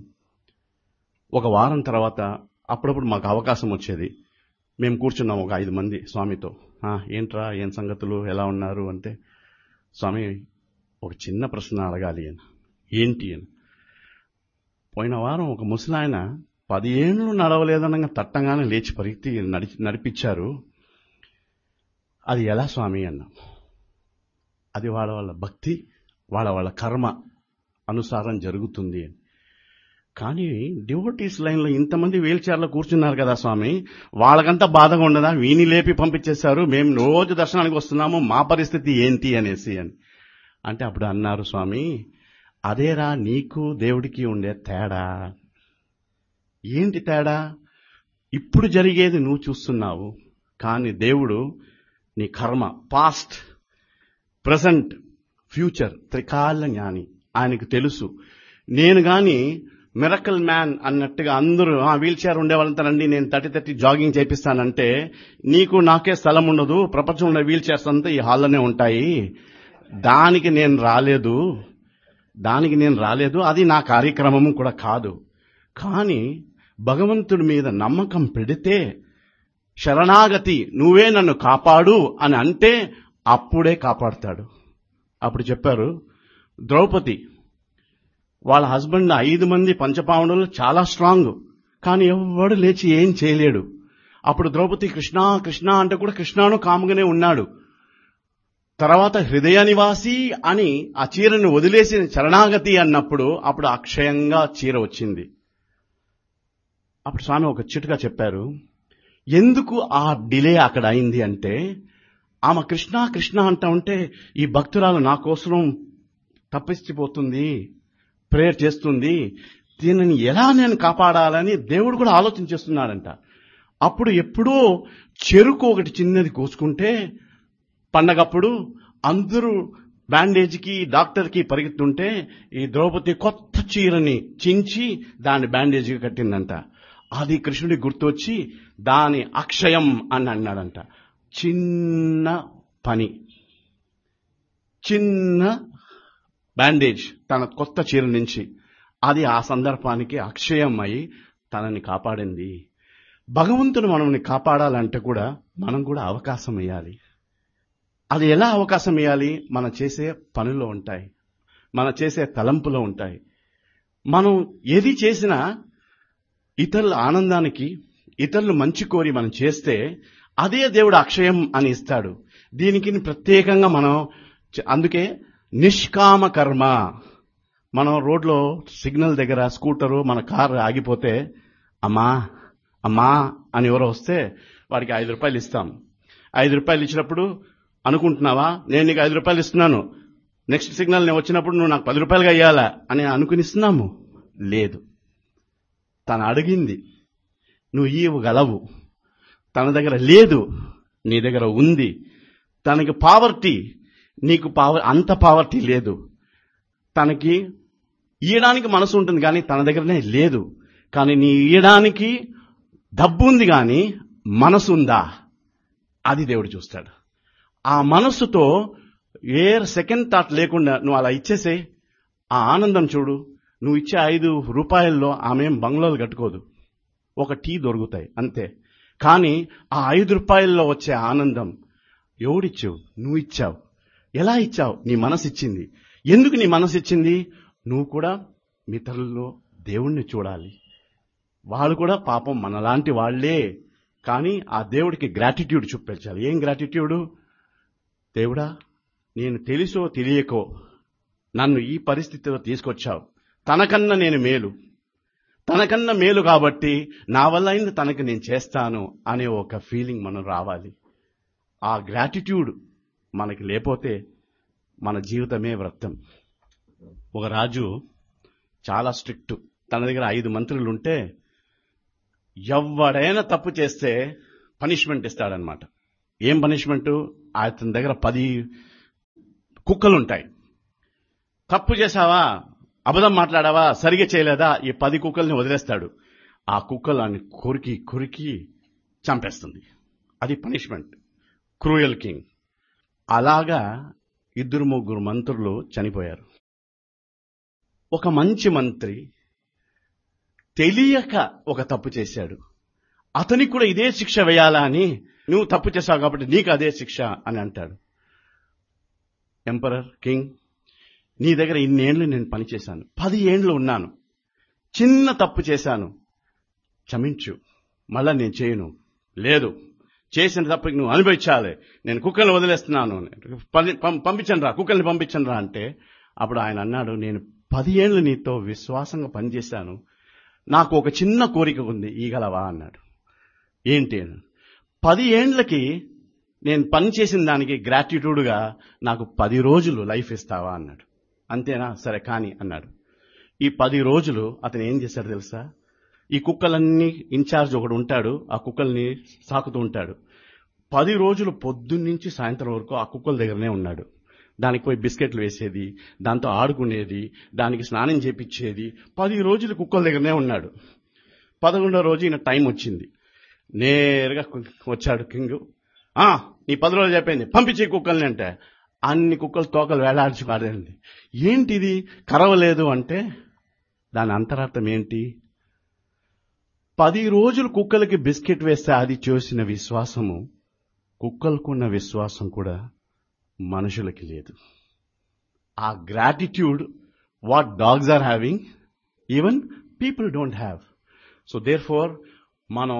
ఒక వారం తర్వాత అప్పుడప్పుడు మాకు అవకాశం వచ్చేది మేము కూర్చున్నాం ఒక ఐదు మంది స్వామితో "ఆ, ఏంట్రా ఏం సంగతులు ఎలా ఉన్నారు అంటే స్వామి ఒక చిన్న ప్రశ్న అడగాలి అని ఏంటి అని పోయిన వారం ఒక ముసలాయన పది ఏళ్ళు నడవలేదనగా తట్టంగానే లేచి పరిగెత్తి నడిచి నడిపించారు అది ఎలా స్వామి అన్నాం అది వాళ్ళ వాళ్ళ భక్తి వాళ్ళ వాళ్ళ కర్మ అనుసారం జరుగుతుంది అని కానీ డివోటీస్ లైన్లో ఇంతమంది వీల్ చైర్లో కూర్చున్నారు కదా స్వామి వాళ్ళకంతా బాధగా ఉండదా వీని లేపి పంపించేశారు మేము రోజు దర్శనానికి వస్తున్నాము మా పరిస్థితి ఏంటి అనేసి అని అంటే అప్పుడు అన్నారు స్వామి అదేరా నీకు దేవుడికి ఉండే తేడా ఏంటి తేడా ఇప్పుడు జరిగేది నువ్వు చూస్తున్నావు కానీ దేవుడు నీ కర్మ పాస్ట్ ప్రజెంట్ ఫ్యూచర్ త్రికాల జ్ఞాని ఆయనకు తెలుసు నేను గాని మిరకల్ మ్యాన్ అన్నట్టుగా అందరూ ఆ వీల్ చైర్ ఉండే వాళ్ళంతానండి నేను తట్టి తట్టి జాగింగ్ చేపిస్తానంటే నీకు నాకే స్థలం ఉండదు ప్రపంచంలో వీల్ చైర్స్ అంతా ఈ హాల్లోనే ఉంటాయి దానికి నేను రాలేదు దానికి నేను రాలేదు అది నా కార్యక్రమము కూడా కాదు కానీ భగవంతుడి మీద నమ్మకం పెడితే శరణాగతి నువ్వే నన్ను కాపాడు అని అంటే అప్పుడే కాపాడుతాడు అప్పుడు చెప్పారు ద్రౌపది వాళ్ళ హస్బెండ్ ఐదు మంది పంచపావనులు చాలా స్ట్రాంగ్ కానీ ఎవడు లేచి ఏం చేయలేడు అప్పుడు ద్రౌపది కృష్ణ కృష్ణ అంటే కూడా కృష్ణాను కాముగానే ఉన్నాడు తర్వాత హృదయ నివాసి అని ఆ చీరను వదిలేసి శరణాగతి అన్నప్పుడు అప్పుడు అక్షయంగా చీర వచ్చింది అప్పుడు స్వామి ఒక చిటుగా చెప్పారు ఎందుకు ఆ డిలే అక్కడ అయింది అంటే ఆమె కృష్ణ కృష్ణ అంటా ఉంటే ఈ భక్తురాలు నా కోసం తప్పించిపోతుంది ప్రేయర్ చేస్తుంది దీనిని ఎలా నేను కాపాడాలని దేవుడు కూడా ఆలోచన చేస్తున్నాడంట అప్పుడు ఎప్పుడో చెరుకు ఒకటి చిన్నది కోసుకుంటే పండగప్పుడు అందరూ బ్యాండేజ్కి డాక్టర్కి పరిగెత్తుంటే ఈ ద్రౌపది కొత్త చీరని చించి దాన్ని బ్యాండేజ్కి కట్టిందంట అది కృష్ణుడి గుర్తొచ్చి దాని అక్షయం అని అన్నాడంట చిన్న పని చిన్న బ్యాండేజ్ తన కొత్త చీర నుంచి అది ఆ సందర్భానికి అక్షయం అయి తనని కాపాడింది భగవంతుడు మనల్ని కాపాడాలంటే కూడా మనం కూడా అవకాశం ఇవ్వాలి అది ఎలా అవకాశం ఇవ్వాలి మనం చేసే పనుల్లో ఉంటాయి మనం చేసే తలంపులో ఉంటాయి మనం ఏది చేసినా ఇతరుల ఆనందానికి ఇతరులు మంచి కోరి మనం చేస్తే అదే దేవుడు అక్షయం అని ఇస్తాడు దీనికి ప్రత్యేకంగా మనం చ- అందుకే నిష్కామ కర్మ మనం రోడ్లో సిగ్నల్ దగ్గర స్కూటరు మన కారు ఆగిపోతే అమ్మా అమ్మా అని ఎవరో వస్తే వాడికి ఐదు రూపాయలు ఇస్తాం ఐదు రూపాయలు ఇచ్చినప్పుడు అనుకుంటున్నావా నేను నీకు ఐదు రూపాయలు ఇస్తున్నాను నెక్స్ట్ సిగ్నల్ నేను వచ్చినప్పుడు నువ్వు నాకు పది రూపాయలుగా ఇవ్వాలా అని అనుకుని ఇస్తున్నాము లేదు తను అడిగింది నువ్వు ఇవ్వగలవు తన దగ్గర లేదు నీ దగ్గర ఉంది తనకి పావర్టీ నీకు పావర్ అంత పావర్టీ లేదు తనకి ఇయ్యడానికి మనసు ఉంటుంది కానీ తన దగ్గరనే లేదు కానీ నీ ఇయ్యడానికి డబ్బు ఉంది కానీ మనసు ఉందా అది దేవుడు చూస్తాడు ఆ మనస్సుతో ఏ సెకండ్ థాట్ లేకుండా నువ్వు అలా ఇచ్చేసే ఆ ఆనందం చూడు నువ్వు ఇచ్చే ఐదు రూపాయల్లో ఆమె ఏం బంగ్లాలు కట్టుకోదు ఒక టీ దొరుకుతాయి అంతే కానీ ఆ ఐదు రూపాయల్లో వచ్చే ఆనందం ఎవడిచ్చావు నువ్వు ఇచ్చావు ఎలా ఇచ్చావు నీ మనసు ఇచ్చింది ఎందుకు నీ మనసు ఇచ్చింది నువ్వు కూడా మీ తల్లిలో దేవుణ్ణి చూడాలి వాళ్ళు కూడా పాపం మనలాంటి వాళ్లే కానీ ఆ దేవుడికి గ్రాటిట్యూడ్ చూపించాలి ఏం గ్రాటిట్యూడ్ దేవుడా నేను తెలుసో తెలియకో నన్ను ఈ పరిస్థితిలో తీసుకొచ్చావు తనకన్నా నేను మేలు తనకన్నా మేలు కాబట్టి నా వల్ల అయింది తనకి నేను చేస్తాను అనే ఒక ఫీలింగ్ మనం రావాలి ఆ గ్రాటిట్యూడ్ మనకి లేకపోతే మన జీవితమే వ్రతం ఒక రాజు చాలా స్ట్రిక్ట్ తన దగ్గర ఐదు మంత్రులు ఉంటే ఎవడైనా తప్పు చేస్తే పనిష్మెంట్ ఇస్తాడనమాట ఏం పనిష్మెంట్ అతని దగ్గర పది కుక్కలు ఉంటాయి తప్పు చేశావా అబద్ధం మాట్లాడావా సరిగా చేయలేదా ఈ పది కుక్కల్ని వదిలేస్తాడు ఆ కుక్కలు కొరికి కొరికి చంపేస్తుంది అది పనిష్మెంట్ క్రూయల్ కింగ్ అలాగా ఇద్దరు ముగ్గురు మంత్రులు చనిపోయారు ఒక మంచి మంత్రి తెలియక ఒక తప్పు చేశాడు అతనికి కూడా ఇదే శిక్ష వేయాలా అని నువ్వు తప్పు చేశావు కాబట్టి నీకు అదే శిక్ష అని అంటాడు ఎంపరర్ కింగ్ నీ దగ్గర ఇన్నేళ్లు నేను పనిచేశాను పది ఏండ్లు ఉన్నాను చిన్న తప్పు చేశాను క్షమించు మళ్ళా నేను చేయను లేదు చేసిన తప్పుకి నువ్వు అనుభవించాలి నేను కుక్కల్ని వదిలేస్తున్నాను పంపించండి రా కుక్కల్ని పంపించండి రా అంటే అప్పుడు ఆయన అన్నాడు నేను పది ఏళ్ళు నీతో విశ్వాసంగా పనిచేశాను నాకు ఒక చిన్న కోరిక ఉంది ఈగలవా అన్నాడు ఏంటి పది ఏండ్లకి నేను పని చేసిన దానికి గ్రాటిట్యూడ్గా నాకు పది రోజులు లైఫ్ ఇస్తావా అన్నాడు అంతేనా సరే కాని అన్నాడు ఈ పది రోజులు అతను ఏం చేశాడు తెలుసా ఈ కుక్కలన్నీ ఇన్ఛార్జ్ ఒకడు ఉంటాడు ఆ కుక్కల్ని సాకుతూ ఉంటాడు పది రోజులు పొద్దున్నుంచి సాయంత్రం వరకు ఆ కుక్కల దగ్గరనే ఉన్నాడు దానికి పోయి బిస్కెట్లు వేసేది దాంతో ఆడుకునేది దానికి స్నానం చేపించేది పది రోజులు కుక్కల దగ్గరనే ఉన్నాడు పదకొండో రోజు ఈయన టైం వచ్చింది నేరుగా వచ్చాడు కింగ్ ఆ నీ పది రోజులు చెప్పింది పంపించే కుక్కల్ని అంటే అన్ని కుక్కలు తోకలు వేలాడుచుకాడండి ఏంటిది కరవలేదు అంటే దాని అంతరార్థం ఏంటి పది రోజులు కుక్కలకి బిస్కెట్ వేస్తే అది చూసిన విశ్వాసము కుక్కలకున్న విశ్వాసం కూడా మనుషులకి లేదు ఆ gratitude what dogs are having even people don't have so therefore మనం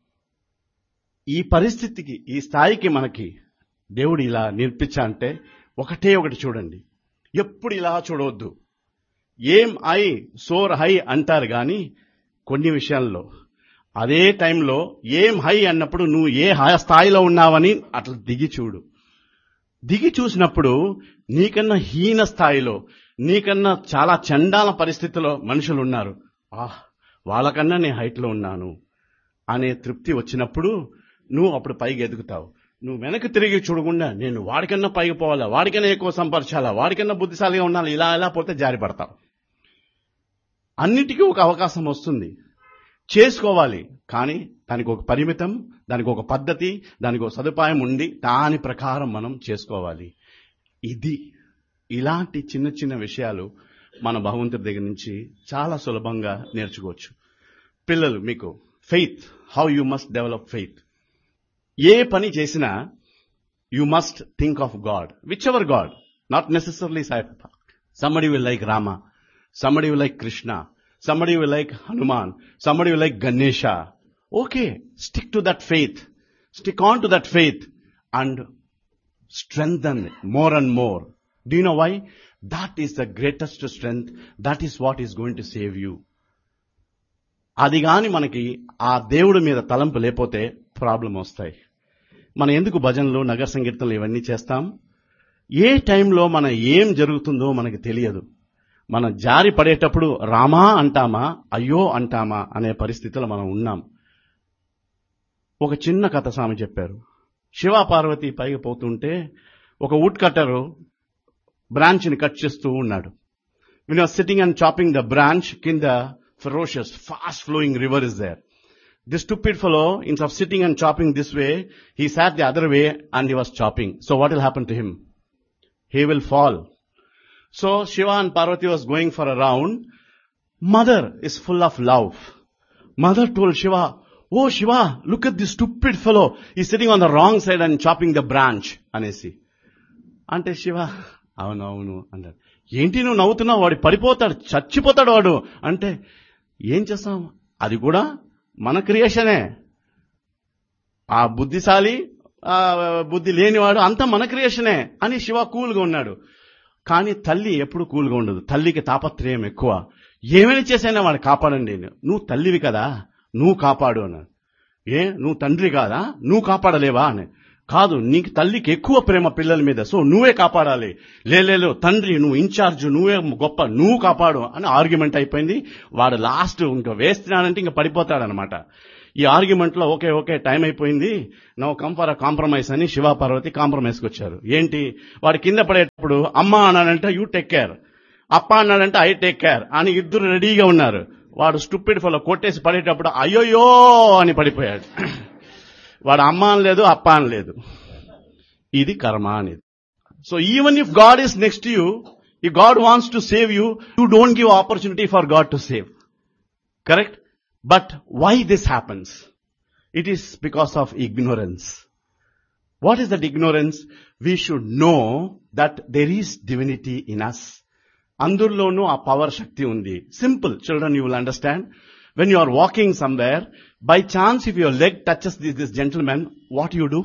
ఈ పరిస్థితికి ఈ స్థాయికి మనకి దేవుడు ఇలా నేర్పించా అంటే ఒకటే ఒకటి చూడండి ఎప్పుడు ఇలా చూడవద్దు ఏం ఐ సోర్ హై అంటారు కానీ కొన్ని విషయాల్లో అదే టైంలో ఏం హై అన్నప్పుడు నువ్వు ఏ స్థాయిలో ఉన్నావని అట్లా దిగి చూడు దిగి చూసినప్పుడు నీకన్నా హీన స్థాయిలో నీకన్నా చాలా చండాల పరిస్థితిలో మనుషులు ఉన్నారు ఆహ్ వాళ్ళకన్నా నేను హైట్లో ఉన్నాను అనే తృప్తి వచ్చినప్పుడు నువ్వు అప్పుడు పైకి ఎదుగుతావు నువ్వు వెనక్కి తిరిగి చూడకుండా నేను వాడికన్నా పైకి పోవాలా వాడికన్నా ఎక్కువ సంపర్చాలా వాడికన్నా బుద్ధిశాలిగా ఉండాలి ఇలా ఇలా పోతే జారి పడతావు అన్నిటికీ ఒక అవకాశం వస్తుంది చేసుకోవాలి కానీ దానికి ఒక పరిమితం దానికి ఒక పద్ధతి దానికి ఒక సదుపాయం ఉండి దాని ప్రకారం మనం చేసుకోవాలి ఇది ఇలాంటి చిన్న చిన్న విషయాలు మన భగవంతుడి దగ్గర నుంచి చాలా సులభంగా నేర్చుకోవచ్చు పిల్లలు మీకు faith how you must develop faith ఏ పని చేసినా you must think of God whichever God not necessarily Sai Baba somebody will like Rama, somebody will like Krishna, somebody will like Hanuman, somebody will like Ganesha. Okay, stick to that faith. Stick on to that faith and strengthen it more and more. Do you know why? That is the greatest strength. That is what is going to save you. అది గాని మనకి ఆ దేవుడి మీద తలంపు లేకపోతే ప్రాబ్లం వస్తాయి మనం ఎందుకు భజనలు నగర సంకీర్తనలు ఇవన్నీ చేస్తాం ఏ టైంలో మన ఏం జరుగుతుందో మనకి తెలియదు మనం జారి పడేటప్పుడు రామా అంటామా అయ్యో అంటామా అనే పరిస్థితిలో మనం ఉన్నాం ఒక చిన్న కథ స్వామి చెప్పారు శివ పార్వతి పైకి పోతుంటే ఒక వుడ్ కట్టరు బ్రాంచ్ని కట్ చేస్తూ ఉన్నాడు when are sitting and chopping the branch కింద ferocious, fast flowing river is there. This stupid fellow, instead of sitting and chopping this way, he sat the other way and he was chopping. So what will happen to him? He will fall. So Shiva and Parvati was going for a round. Mother is full of love. Mother told Shiva, Oh Shiva, look at this stupid fellow. He's sitting on the wrong side and chopping the branch. అనేసి అంటే శివ అవునవును అన్నాడు ఏంటి నువ్వు నవ్వుతున్నావు వాడు పడిపోతాడు చచ్చిపోతాడు వాడు అంటే ఏం చేస్తాం అది కూడా మన క్రియేషనే ఆ బుద్ధిశాలి ఆ బుద్ధి లేనివాడు అంతా మన క్రియేషనే అని శివ కూల్గా ఉన్నాడు కానీ తల్లి ఎప్పుడు కూల్గా ఉండదు తల్లికి తాపత్రయం ఎక్కువ ఏమైనా చేసైనా వాడు కాపాడండి నేను నువ్వు తల్లివి కదా నువ్వు కాపాడు అన్నాడు ఏ నువ్వు తండ్రి కాదా నువ్వు కాపాడలేవా అని కాదు నీకు తల్లికి ఎక్కువ ప్రేమ పిల్లల మీద సో నువ్వే కాపాడాలి లేలేలో తండ్రి నువ్వు ఇన్ఛార్జ్ నువ్వే గొప్ప నువ్వు కాపాడు అని ఆర్గ్యుమెంట్ అయిపోయింది వాడు లాస్ట్ ఇంకా వేస్తున్నాడంటే ఇంకా పడిపోతాడనమాట ఈ ఆర్గ్యుమెంట్ లో ఓకే ఓకే టైం అయిపోయింది నో కంఫర్ కాంప్రమైజ్ అని శివ పార్వతి కాంప్రమైజ్కి వచ్చారు ఏంటి వాడు కింద పడేటప్పుడు అమ్మ అన్నాడంటే యూ టేక్ కేర్ అప్ప అన్నాడంటే ఐ టేక్ కేర్ అని ఇద్దరు రెడీగా ఉన్నారు వాడు స్టూపిడ్ ఫలో కొట్టేసి పడేటప్పుడు అయ్యోయో అని పడిపోయాడు వాడు అమ్మ అనలేదు అప్ప అనలేదు ఇది కర్మ అనేది so even if God is next you ఈ God wants to save you you don't give opportunity for God to save correct but why this happens it is because of ignorance what is that ignorance we should know that there is divinity in us అందులోనూ ఆ పవర్ శక్తి ఉంది simple children you will understand when you are walking somewhere by chance if your leg touches this this gentlemen what you do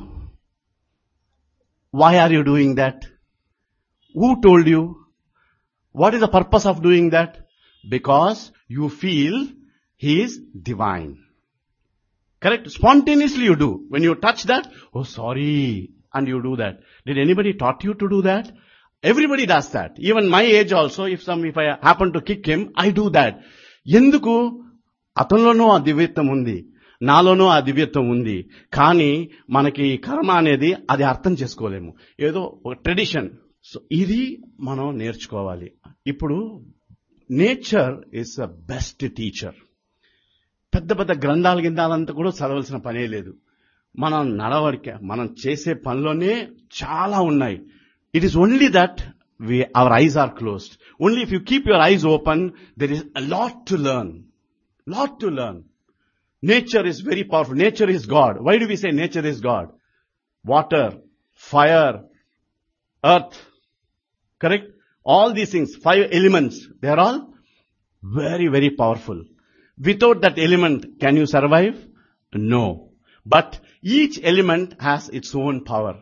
why are you doing that who told you what is the purpose of doing that because you feel he is divine Correct? Spontaneously you do. When you touch that, oh sorry, and you do that. Did anybody taught you to do that? Everybody does that. Even my age also, if some, if I happen to kick him, I do that. ఎందుకు అతనిలోనూ ఆ దివ్యత్వం ఉంది నాలోనూ ఆ దివ్యత్వం ఉంది కానీ మనకి కర్మ అనేది అది అర్థం చేసుకోలేము ఏదో ఒక ట్రెడిషన్ సో ఇది మనం నేర్చుకోవాలి ఇప్పుడు nature is the best teacher పెద్ద పెద్ద గ్రంథాల గిందాలంతా కూడా చదవలసిన పనే లేదు మనం నడవడిక మనం చేసే పనిలోనే చాలా ఉన్నాయి it is only that we our eyes are closed only if you keep your eyes open there is lot to learn lot to learn nature is very powerful nature is God why do we say nature is God water fire earth correct all these things five elements they are all very, very powerful. Without that element, can you survive? No. But each element has its own power.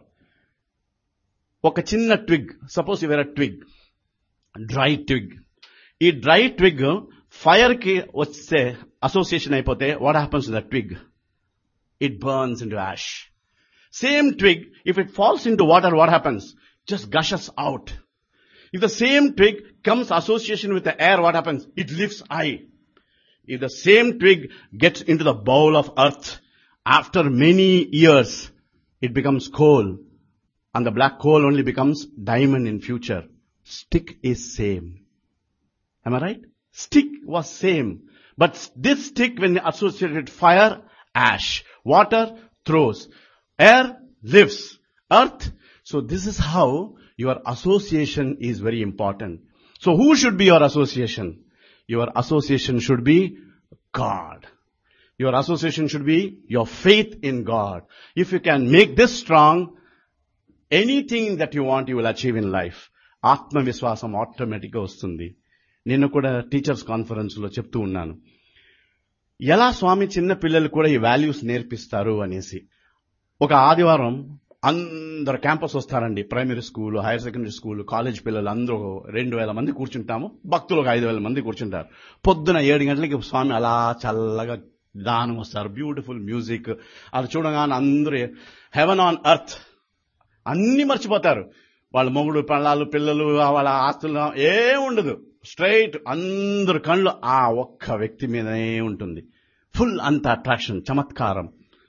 ఒక చిన్న twig suppose your twig dry twig ఈ డ్రై ట్విగ్ ఫైర్ కి వస్తే అసోసియేషన్ అయిపోతే what happens the twig it burns into ash same twig if it falls into water what happens just gushes out If the same twig comes association with the air, what happens? It lifts high. If the same twig gets into the bowl of earth, after many years, it becomes coal. And the black coal only becomes diamond in future. Stick is same. Am I right? Stick was same. But this stick when associated with fire, ash. Water, throws. Air, lives. Earth. So this is how your association is very important. So who should be your association? Your association should be God. Your association should be your faith in God. If you can make this strong, anything that you want you will achieve in life. ఆత్మవిశ్వాసం ఆటోమేటిక్గా వస్తుంది నేను కూడా టీచర్స్ కాన్ఫరెన్స్ లో చెప్తూ ఉన్నాను ఎలా స్వామి చిన్న పిల్లలు కూడా ఈ వాల్యూస్ నేర్పిస్తారు అనేసి ఒక ఆదివారం అందరు క్యాంపస్ వస్తారండి primary school higher secondary school college పిల్లలు అందరూ రెండు వేల మంది కూర్చుంటాము భక్తులు ఒక ఐదు వేల మంది కూర్చుంటారు పొద్దున ఏడు గంటలకి స్వామి అలా చల్లగా దానం వస్తారు బ్యూటిఫుల్ మ్యూజిక్ అది చూడగానే అందరూ హెవెన్ ఆన్ ఎర్త్ అన్ని మర్చిపోతారు వాళ్ళ మొగుడు పిల్లలు పిల్లలు వాళ్ళ ఆస్తులు ఏం ఉండదు స్ట్రైట్ అందరు కళ్ళు ఆ ఒక్క వ్యక్తి మీదనే ఉంటుంది ఫుల్ అంత అట్రాక్షన్ చమత్కారం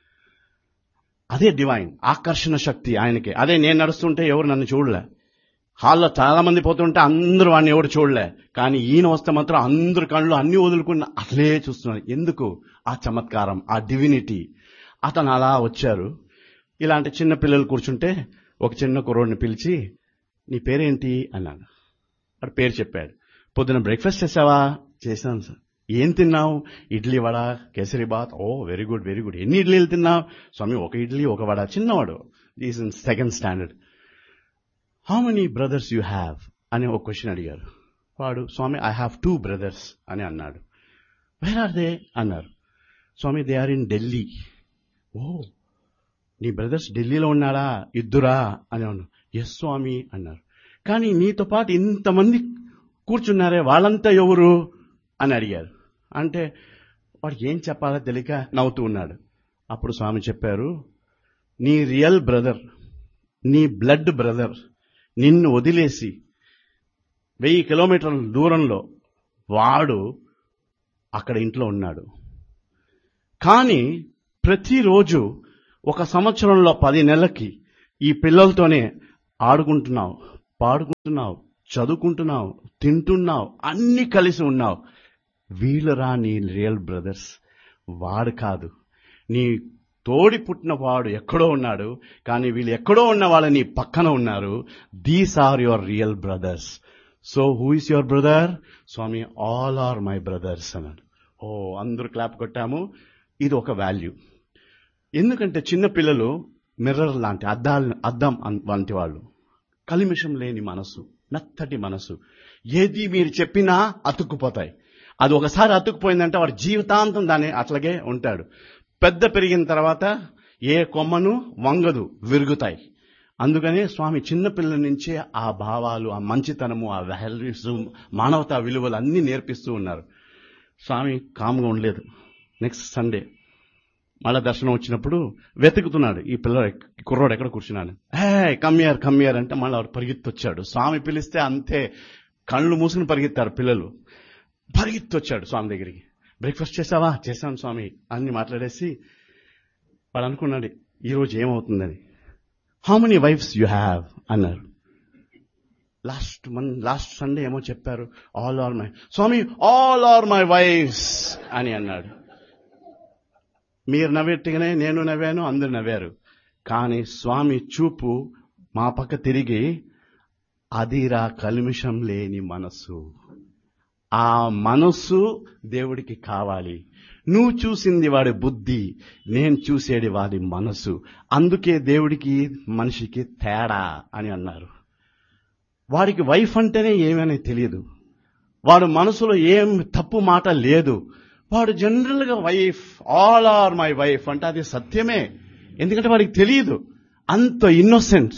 అదే డివైన్ ఆకర్షణ శక్తి ఆయనకి అదే నేను నడుస్తుంటే ఎవరు నన్ను చూడలే హాల్లో చాలా మంది పోతుంటే అందరూ వాడిని ఎవరు చూడలే కానీ ఈయన వస్తే మాత్రం అందరు కళ్ళు అన్ని వదులుకుని అట్లే చూస్తున్నారు ఎందుకు ఆ చమత్కారం ఆ డివినిటీ అతను అలా వచ్చారు ఇలాంటి చిన్న పిల్లలు కూర్చుంటే ఒక చిన్న కుర్రోడిని పిలిచి నీ పేరేంటి అన్నాను వాడు పేరు చెప్పాడు పొద్దున బ్రేక్ఫాస్ట్ చేసావా చేశాను సార్ ఏం తిన్నావు idli vada kesari bath oh very good very good ఎన్ని ఇడ్లీలు తిన్నావు స్వామి ఒక ఇడ్లీ ఒక వడ చిన్నవాడు is in second standard how many brothers you have అని ఒక క్వశ్చన్ అడిగారు వాడు Swami I have two brothers అని అన్నాడు వేర్ ఆర్ దే అన్నారు Swami they are in Delhi oh నీ బ్రదర్స్ ఢిల్లీలో ఉన్నాడా ఇద్దురా అని అన్నాను ఎస్ స్వామి అన్నారు కానీ నీతో పాటు ఇంతమంది కూర్చున్నారే వాళ్ళంతా ఎవరు అని అడిగారు అంటే వాడు ఏం చెప్పాలో తెలియక నవ్వుతూ ఉన్నాడు అప్పుడు స్వామి చెప్పారు నీ రియల్ బ్రదర్ నీ బ్లడ్ బ్రదర్ నిన్ను వదిలేసి వెయ్యి కిలోమీటర్ల దూరంలో వాడు అక్కడ ఇంట్లో ఉన్నాడు కానీ ప్రతిరోజు ఒక సంవత్సరంలో పది నెలలకి ఈ పిల్లలతోనే ఆడుకుంటున్నావు పాడుకుంటున్నావు చదువుకుంటున్నావు తింటున్నావు అన్ని కలిసి ఉన్నావు వీళ్ళరా నీ రియల్ బ్రదర్స్ వాడు కాదు నీ తోడి పుట్టిన వాడు ఎక్కడో ఉన్నాడు కానీ వీళ్ళు ఎక్కడో ఉన్న వాళ్ళు నీ పక్కన ఉన్నారు these are your real brothers so who is your brother Swami all are my brothers అన్నాడు ఓ అందరూ క్లాప్ కొట్టాము ఇది ఒక వాల్యూ ఎందుకంటే చిన్న పిల్లలు మిర్రర్ లాంటి అద్దాలు అద్దం అన్- వంటి వాళ్ళు కలిమిషం లేని మనసు మెత్తటి మనసు ఏది మీరు చెప్పినా అతుక్కుపోతాయి అది ఒకసారి అతుక్కుపోయిందంటే వాడి జీవితాంతం దాన్ని అట్లాగే ఉంటాడు పెద్ద పెరిగిన తర్వాత ఏ కొమ్మను వంగదు విరుగుతాయి అందుకనే స్వామి చిన్నపిల్లల నుంచే ఆ భావాలు ఆ మంచితనము ఆ వాల్యూస్ మానవతా విలువలు అన్ని నేర్పిస్తూ ఉన్నారు స్వామి కామ్గా ఉండలేదు నెక్స్ట్ సండే మళ్ళా దర్శనం వచ్చినప్పుడు వెతుకుతున్నాడు ఈ పిల్ల ఈ కుర్రోడు ఎక్కడ కూర్చున్నాను హే కమ్మియార్ కమ్మియార్ అంటే మళ్ళీ వాడు పరిగెత్తొచ్చాడు స్వామి పిలిస్తే అంతే కళ్ళు మూసుకుని పరిగెత్తారు పిల్లలు పరిగెత్తొచ్చాడు స్వామి దగ్గరికి బ్రేక్ఫాస్ట్ చేసావా చేశాను స్వామి అన్ని మాట్లాడేసి వాడు అనుకున్నాడు ఈ రోజు ఏమవుతుందని how many wifes you have అన్నారు లాస్ట్ మన్ లాస్ట్ సండే ఏమో చెప్పారు all are my Swami all are my wifes అని అన్నాడు మీరు నవ్వెట్టుగానే నేను నవ్వాను అందరు నవ్వారు కానీ స్వామి చూపు మా పక్క తిరిగి అదిరా కల్మిషం లేని మనసు ఆ మనస్సు దేవుడికి కావాలి నువ్వు చూసింది వాడి బుద్ధి నేను చూసేది వాడి మనసు అందుకే దేవుడికి మనిషికి తేడా అని అన్నారు వాడికి వైఫ్ అంటేనే ఏమని తెలియదు వాడు మనసులో ఏం తప్పు మాట లేదు వాడు జనరల్ గా wife all are my wife అంటే అది సత్యమే ఎందుకంటే వాడికి తెలియదు అంత ఇన్నోసెన్స్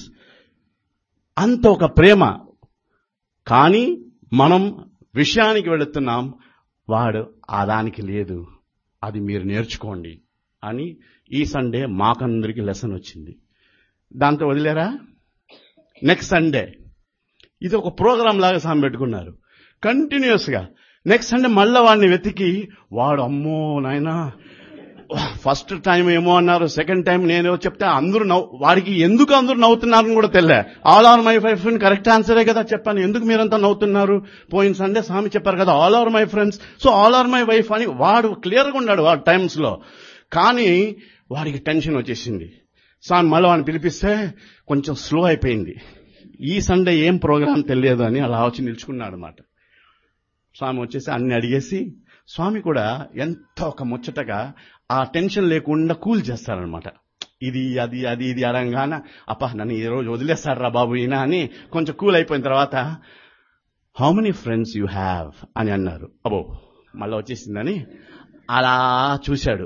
అంత ఒక ప్రేమ కానీ మనం విషయానికి వెళుతున్నాం వాడు ఆ దానికి లేదు అది మీరు నేర్చుకోండి అని ఈ సండే మాకందరికి లెసన్ వచ్చింది దాంతో వదిలేరా నెక్స్ట్ సండే ఇది ఒక ప్రోగ్రామ్ లాగా సామె పెట్టుకున్నారు కంటిన్యూస్ గా నెక్స్ట్ సండే మళ్ళా వాడిని వెతికి వాడు అమ్మో నాయనా ఫస్ట్ టైం ఏమో అన్నారు సెకండ్ టైం నేనేమో చెప్తే అందరూ నవ్వు వాడికి ఎందుకు అందరూ నవ్వుతున్నారని కూడా తెలియలే all are my five friend correct ఆన్సరే కదా చెప్పాను ఎందుకు మీరంతా నవ్వుతున్నారు పోయిన సండే స్వామి చెప్పారు కదా all are my friends so all are my wife అని వాడు క్లియర్గా ఉన్నాడు వాడు టైమ్స్ లో కానీ వాడికి టెన్షన్ వచ్చేసింది స్వామి మళ్ళీ వాడిని పిలిపిస్తే కొంచెం స్లో అయిపోయింది ఈ సండే ఏం ప్రోగ్రామ్ తెలియదు అని అలా వచ్చి నిల్చుకున్నాడు అనమాట స్వామి వచ్చేసి అన్ని అడిగేసి స్వామి కూడా ఎంత ఒక ముచ్చటగా ఆ టెన్షన్ లేకుండా కూల్ చేస్తారనమాట ఇది అది అది ఇది అడంగాన అప్ప నన్ను ఈ రోజు వదిలేస్తారా బాబు ఈయన అని కొంచెం కూల్ అయిపోయిన తర్వాత how many friends you have అని అన్నారు అబో మళ్ళీ వచ్చేసిందని అలా చూశాడు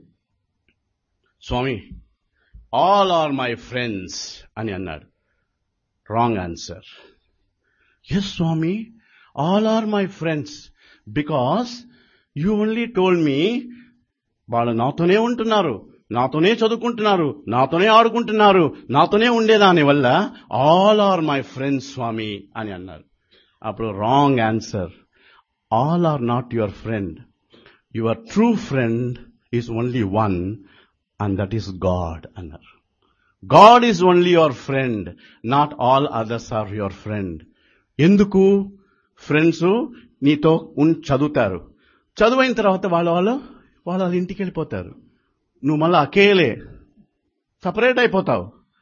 స్వామి ఆల్ ఆర్ మై ఫ్రెండ్స్ అని అన్నాడు రాంగ్ ఆన్సర్ ఎస్ స్వామి all are my friends because you only told me వాళ్ళు నాతోనే ఉంటున్నారు నాతోనే చదువుకుంటున్నారు నాతోనే ఆడుకుంటున్నారు నాతోనే ఉండేదాని వల్ల ఆల్ ఆర్ మై ఫ్రెండ్స్ స్వామి అని అన్నారు అప్పుడు wrong answer all are not your friend your true friend is only one and that is God అన్నారు God is only your friend not all others are your friend ఎందుకు ఫ్రెండ్స్ నీతో ఉన్- చదువుతారు చదువైన తర్వాత వాళ్ళ వాళ్ళు వాళ్ళ వాళ్ళ ఇంటికి వెళ్ళిపోతారు నువ్వు మళ్ళీ అకేలే సపరేట్ అయిపోతావు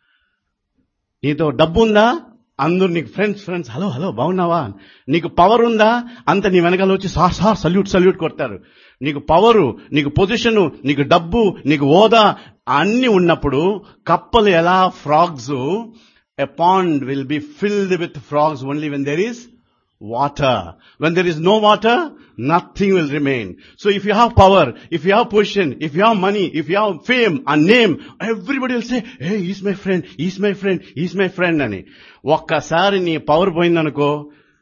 నీతో డబ్బు ఉందా అందరు నీకు ఫ్రెండ్స్ ఫ్రెండ్స్ హలో హలో బాగున్నావా నీకు పవర్ ఉందా అంత నీ వెనకాల వచ్చి సార్ సార్ సల్యూట్ సల్యూట్ కొడతారు నీకు పవరు నీకు పొజిషను నీకు డబ్బు నీకు హోదా అన్ని ఉన్నప్పుడు కప్పలు ఎలా frogs a pond will be filled with frogs only when there is water. When there is no water, nothing will remain. So if you have power, if you have position, if you have money, if you have fame and name, everybody will say, hey, he's my friend, he's my friend, he's my friend అని ఒక్కసారి నీ పవర్ పోయిందనుకో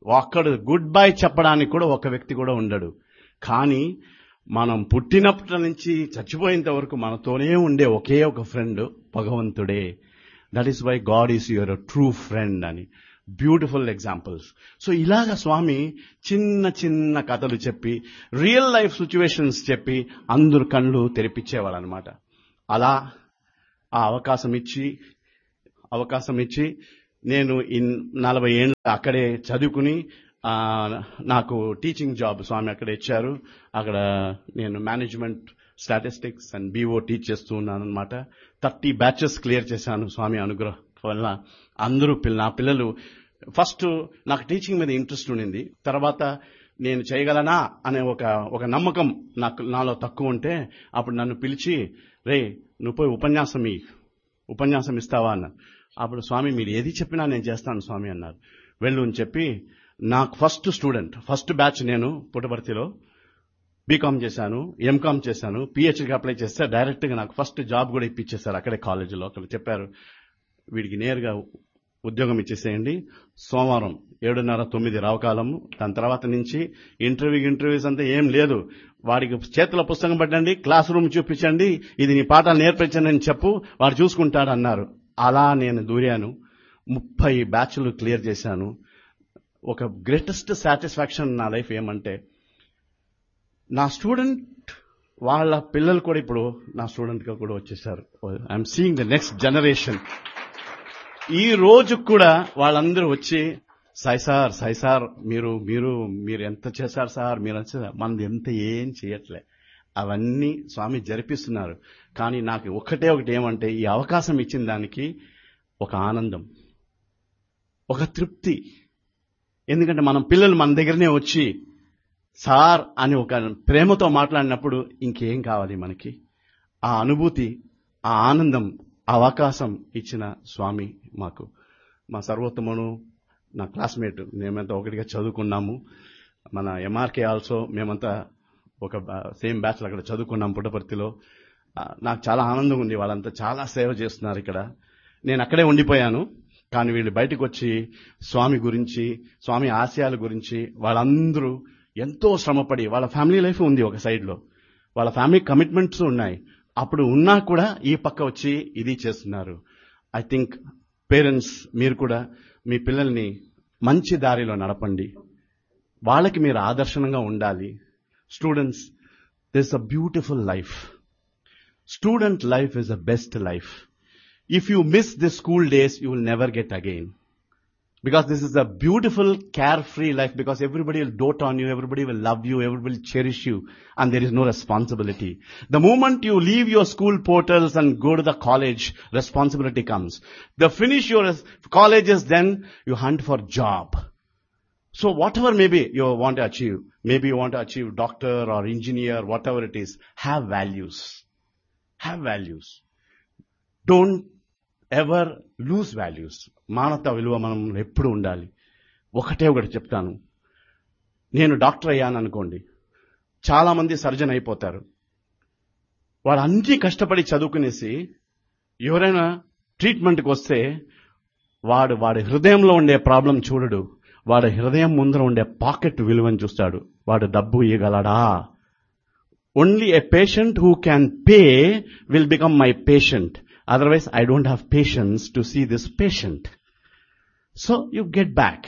ఒక్కడు గుడ్ బై చెప్పడానికి కూడా ఒక వ్యక్తి కూడా ఉండడు కానీ మనం పుట్టినప్పటి నుంచి చచ్చిపోయేంత వరకు మనతోనే ఉండే ఒకే ఒక ఫ్రెండ్ భగవంతుడే that is why God is your true friend అని బ్యూటిఫుల్ ఎగ్జాంపుల్స్ సో ఇలాగ స్వామి చిన్న చిన్న కథలు చెప్పి రియల్ లైఫ్ సిచ్యువేషన్స్ చెప్పి అందరు కళ్ళు తెరిపించేవాళ్ళు అనమాట అలా ఆ అవకాశం ఇచ్చి అవకాశం ఇచ్చి నేను ఇన్ నలభై ఏళ్ళు అక్కడే చదువుకుని ఆ, నాకు టీచింగ్ జాబ్ స్వామి అక్కడ ఇచ్చారు అక్కడ నేను మేనేజ్మెంట్ స్టాటిస్టిక్స్ అండ్ బీఓ టీచ్ చేస్తూ ఉన్నాను అనమాట థర్టీ బ్యాచెస్ క్లియర్ చేశాను స్వామి అనుగ్రహం వల్ల అందరూ పిల్ల నా పిల్లలు ఫస్ట్ నాకు టీచింగ్ మీద ఇంట్రెస్ట్ ఉండింది తర్వాత నేను చేయగలనా అనే ఒక ఒక నమ్మకం నాకు నాలో తక్కువ ఉంటే అప్పుడు నన్ను పిలిచి రే నువ్వు పోయి ఉపన్యాసం ఈ ఉపన్యాసం ఇస్తావా అన్నారు అప్పుడు స్వామి మీరు ఏది చెప్పినా నేను చేస్తాను స్వామి అన్నారు వెళ్ళు అని చెప్పి నాకు ఫస్ట్ స్టూడెంట్ ఫస్ట్ బ్యాచ్ నేను పుట్టపర్తిలో బీకామ్ చేశాను ఎంకామ్ చేశాను పిహెచ్డికి అప్లై చేస్తే డైరెక్ట్ గా నాకు ఫస్ట్ జాబ్ కూడా ఇప్పించేశారు అక్కడే కాలేజీలో అక్కడ చెప్పారు వీడికి నేరుగా ఉద్యోగం ఇచ్చేసేయండి సోమవారం ఏడున్నర తొమ్మిది రావకాలము దాని తర్వాత నుంచి ఇంటర్వ్యూ ఇంటర్వ్యూస్ అంతా ఏం లేదు వాడికి చేతిలో పుస్తకం పట్టండి క్లాస్ రూమ్ చూపించండి ఇది నీ పాఠాలు నేర్పించండి అని చెప్పు వాడు చూసుకుంటాడు అన్నారు అలా నేను దూరాను ముప్పై బ్యాచ్లు క్లియర్ చేశాను ఒక గ్రేటెస్ట్ సాటిస్ఫాక్షన్ నా లైఫ్ ఏమంటే నా స్టూడెంట్ వాళ్ళ పిల్లలు కూడా ఇప్పుడు నా స్టూడెంట్ గా కూడా వచ్చేసారు I'm seeing the next generation ఈ రోజు కూడా వాళ్ళందరూ వచ్చి సాయి సార్ సాయి సార్ మీరు మీరు మీరు ఎంత చేశారు సార్ మీరు ఎంత చేశారు?" మనది ఎంత ఏం చేయట్లే అవన్నీ స్వామి జరిపిస్తున్నారు కానీ నాకు ఒకటే ఒకటి ఏమంటే ఈ అవకాశం ఇచ్చిన దానికి ఒక ఆనందం ఒక తృప్తి ఎందుకంటే మనం పిల్లలు మన దగ్గరనే వచ్చి సార్ అని ఒక ప్రేమతో మాట్లాడినప్పుడు ఇంకేం కావాలి మనకి ఆ అనుభూతి ఆ ఆనందం ఆ అవకాశం ఇచ్చిన స్వామి మాకు మా సర్వోత్తమును నా క్లాస్మేట్ మేమంతా ఒకటిగా చదువుకున్నాము మన ఎంఆర్కే ఆల్సో మేమంతా ఒక సేమ్ బ్యాచ్లో అక్కడ చదువుకున్నాం పుట్టపర్తిలో ఆ, నాకు చాలా ఆనందంగా ఉంది వాళ్ళంతా చాలా సేవ చేస్తున్నారు ఇక్కడ నేను అక్కడే ఉండిపోయాను కానీ వీళ్ళు బయటకు వచ్చి స్వామి గురించి స్వామి ఆశయాల గురించి వాళ్ళందరూ ఎంతో శ్రమపడి వాళ్ళ ఫ్యామిలీ లైఫ్ ఉంది ఒక సైడ్ లో వాళ్ళ ఫ్యామిలీ కమిట్మెంట్స్ ఉన్నాయి అప్పుడు ఉన్నా కూడా ఈ పక్క వచ్చి ఇది చేస్తున్నారు ఐ థింక్ పేరెంట్స్ మీరు కూడా మీ పిల్లల్ని మంచి దారిలో నడపండి వాళ్ళకి మీరు ఆదర్శనంగా ఉండాలి students this a beautiful life student life is a best life if you miss the school days, you will never get again. Because this is a beautiful, carefree life because everybody will dote on you, everybody will love you, everybody will cherish you, and there is no responsibility. The moment you leave your school portals and go to the college, responsibility comes. The finish your colleges, then you hunt for job. So whatever maybe you want to achieve, maybe you want to achieve doctor or engineer, whatever it is, have values. Have values. Don't ever lose values మానవత విలువ మనం ఎప్పుడు ఉండాలి ఒకటే ఒకటి చెప్తాను నేను డాక్టర్ అయ్యాను అనుకోండి చాలా మంది సర్జన్ అయిపోతారు వాడు అన్ని కష్టపడి చదువుకునేసి ఎవరైనా ట్రీట్మెంట్కి వస్తే వాడు వాడి హృదయంలో ఉండే ప్రాబ్లం చూడడు వాడి హృదయం ముందర ఉండే పాకెట్ విలువని చూస్తాడు వాడు డబ్బు ఇవ్వగలడా only a patient who can pay will become my patient. Otherwise, I don't have patience to see this patient. So you get back.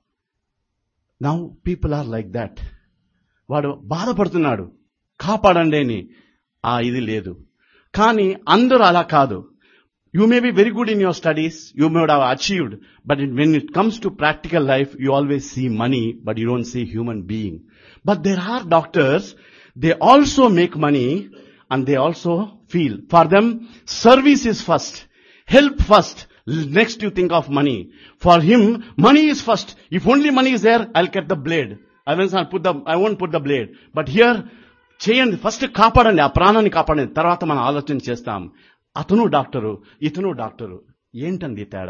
Now people are like that. వాడు బాధపడుతున్నాడు కాపాడండి అని ఆ ఇది లేదు కానీ అందరూ అలా కాదు you may be very good in your studies you may have achieved but when it comes to practical life you always see money but you don't see human being but there are doctors they also make money and they also feel. For them, service is first. Help first. Next you think of money. For him, money is first. If only money is there, I'll get the blade. I will not put the, I won't put the blade. But here, చేయండి ఫస్ట్ కాపాడండి ఆ ప్రాణాన్ని కాపాడండి తర్వాత మనం ఆలోచన చేస్తాం అతను డాక్టరు ఇతను డాక్టరు ఏంటండి తేడా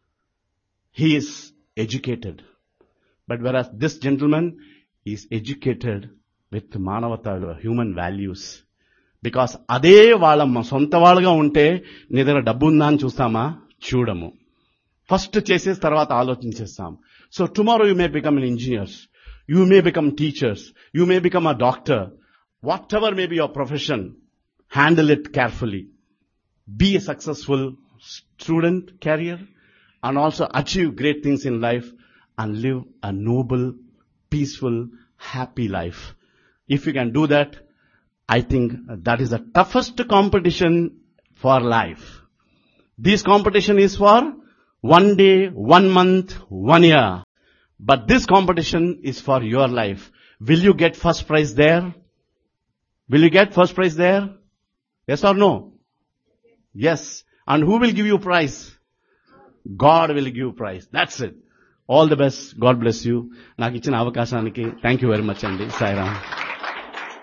he is educated but where this gentleman is educated with మానవత హ్యూమన్ వాల్యూస్ బికాస్ అదే వాళ్ళ మ- సొంత వాళ్ళగా ఉంటే నీ దగ్గర డబ్బు ఉందా అని చూస్తామా చూడము ఫస్ట్ చేసేసి తర్వాత ఆలోచించేస్తాం so tomorrow you may become an engineers you may become teachers you may become a doctor what ever may be your profession handle it carefully be a successful student career and also achieve great things in life and live a noble, peaceful, happy life. If you can do that, I think that is the toughest competition for life. This competition is for one day, one month, one year. But this competition is for your life. Will you get first prize there? Will you get first prize there? Yes or no? Yes. And who will give you prize? God will give you prize. That's it. All the best. God bless you. నాకు ఇచ్చిన అవకాశానికి థ్యాంక్ యూ వెరీ మచ్ అండి సాయిరామ్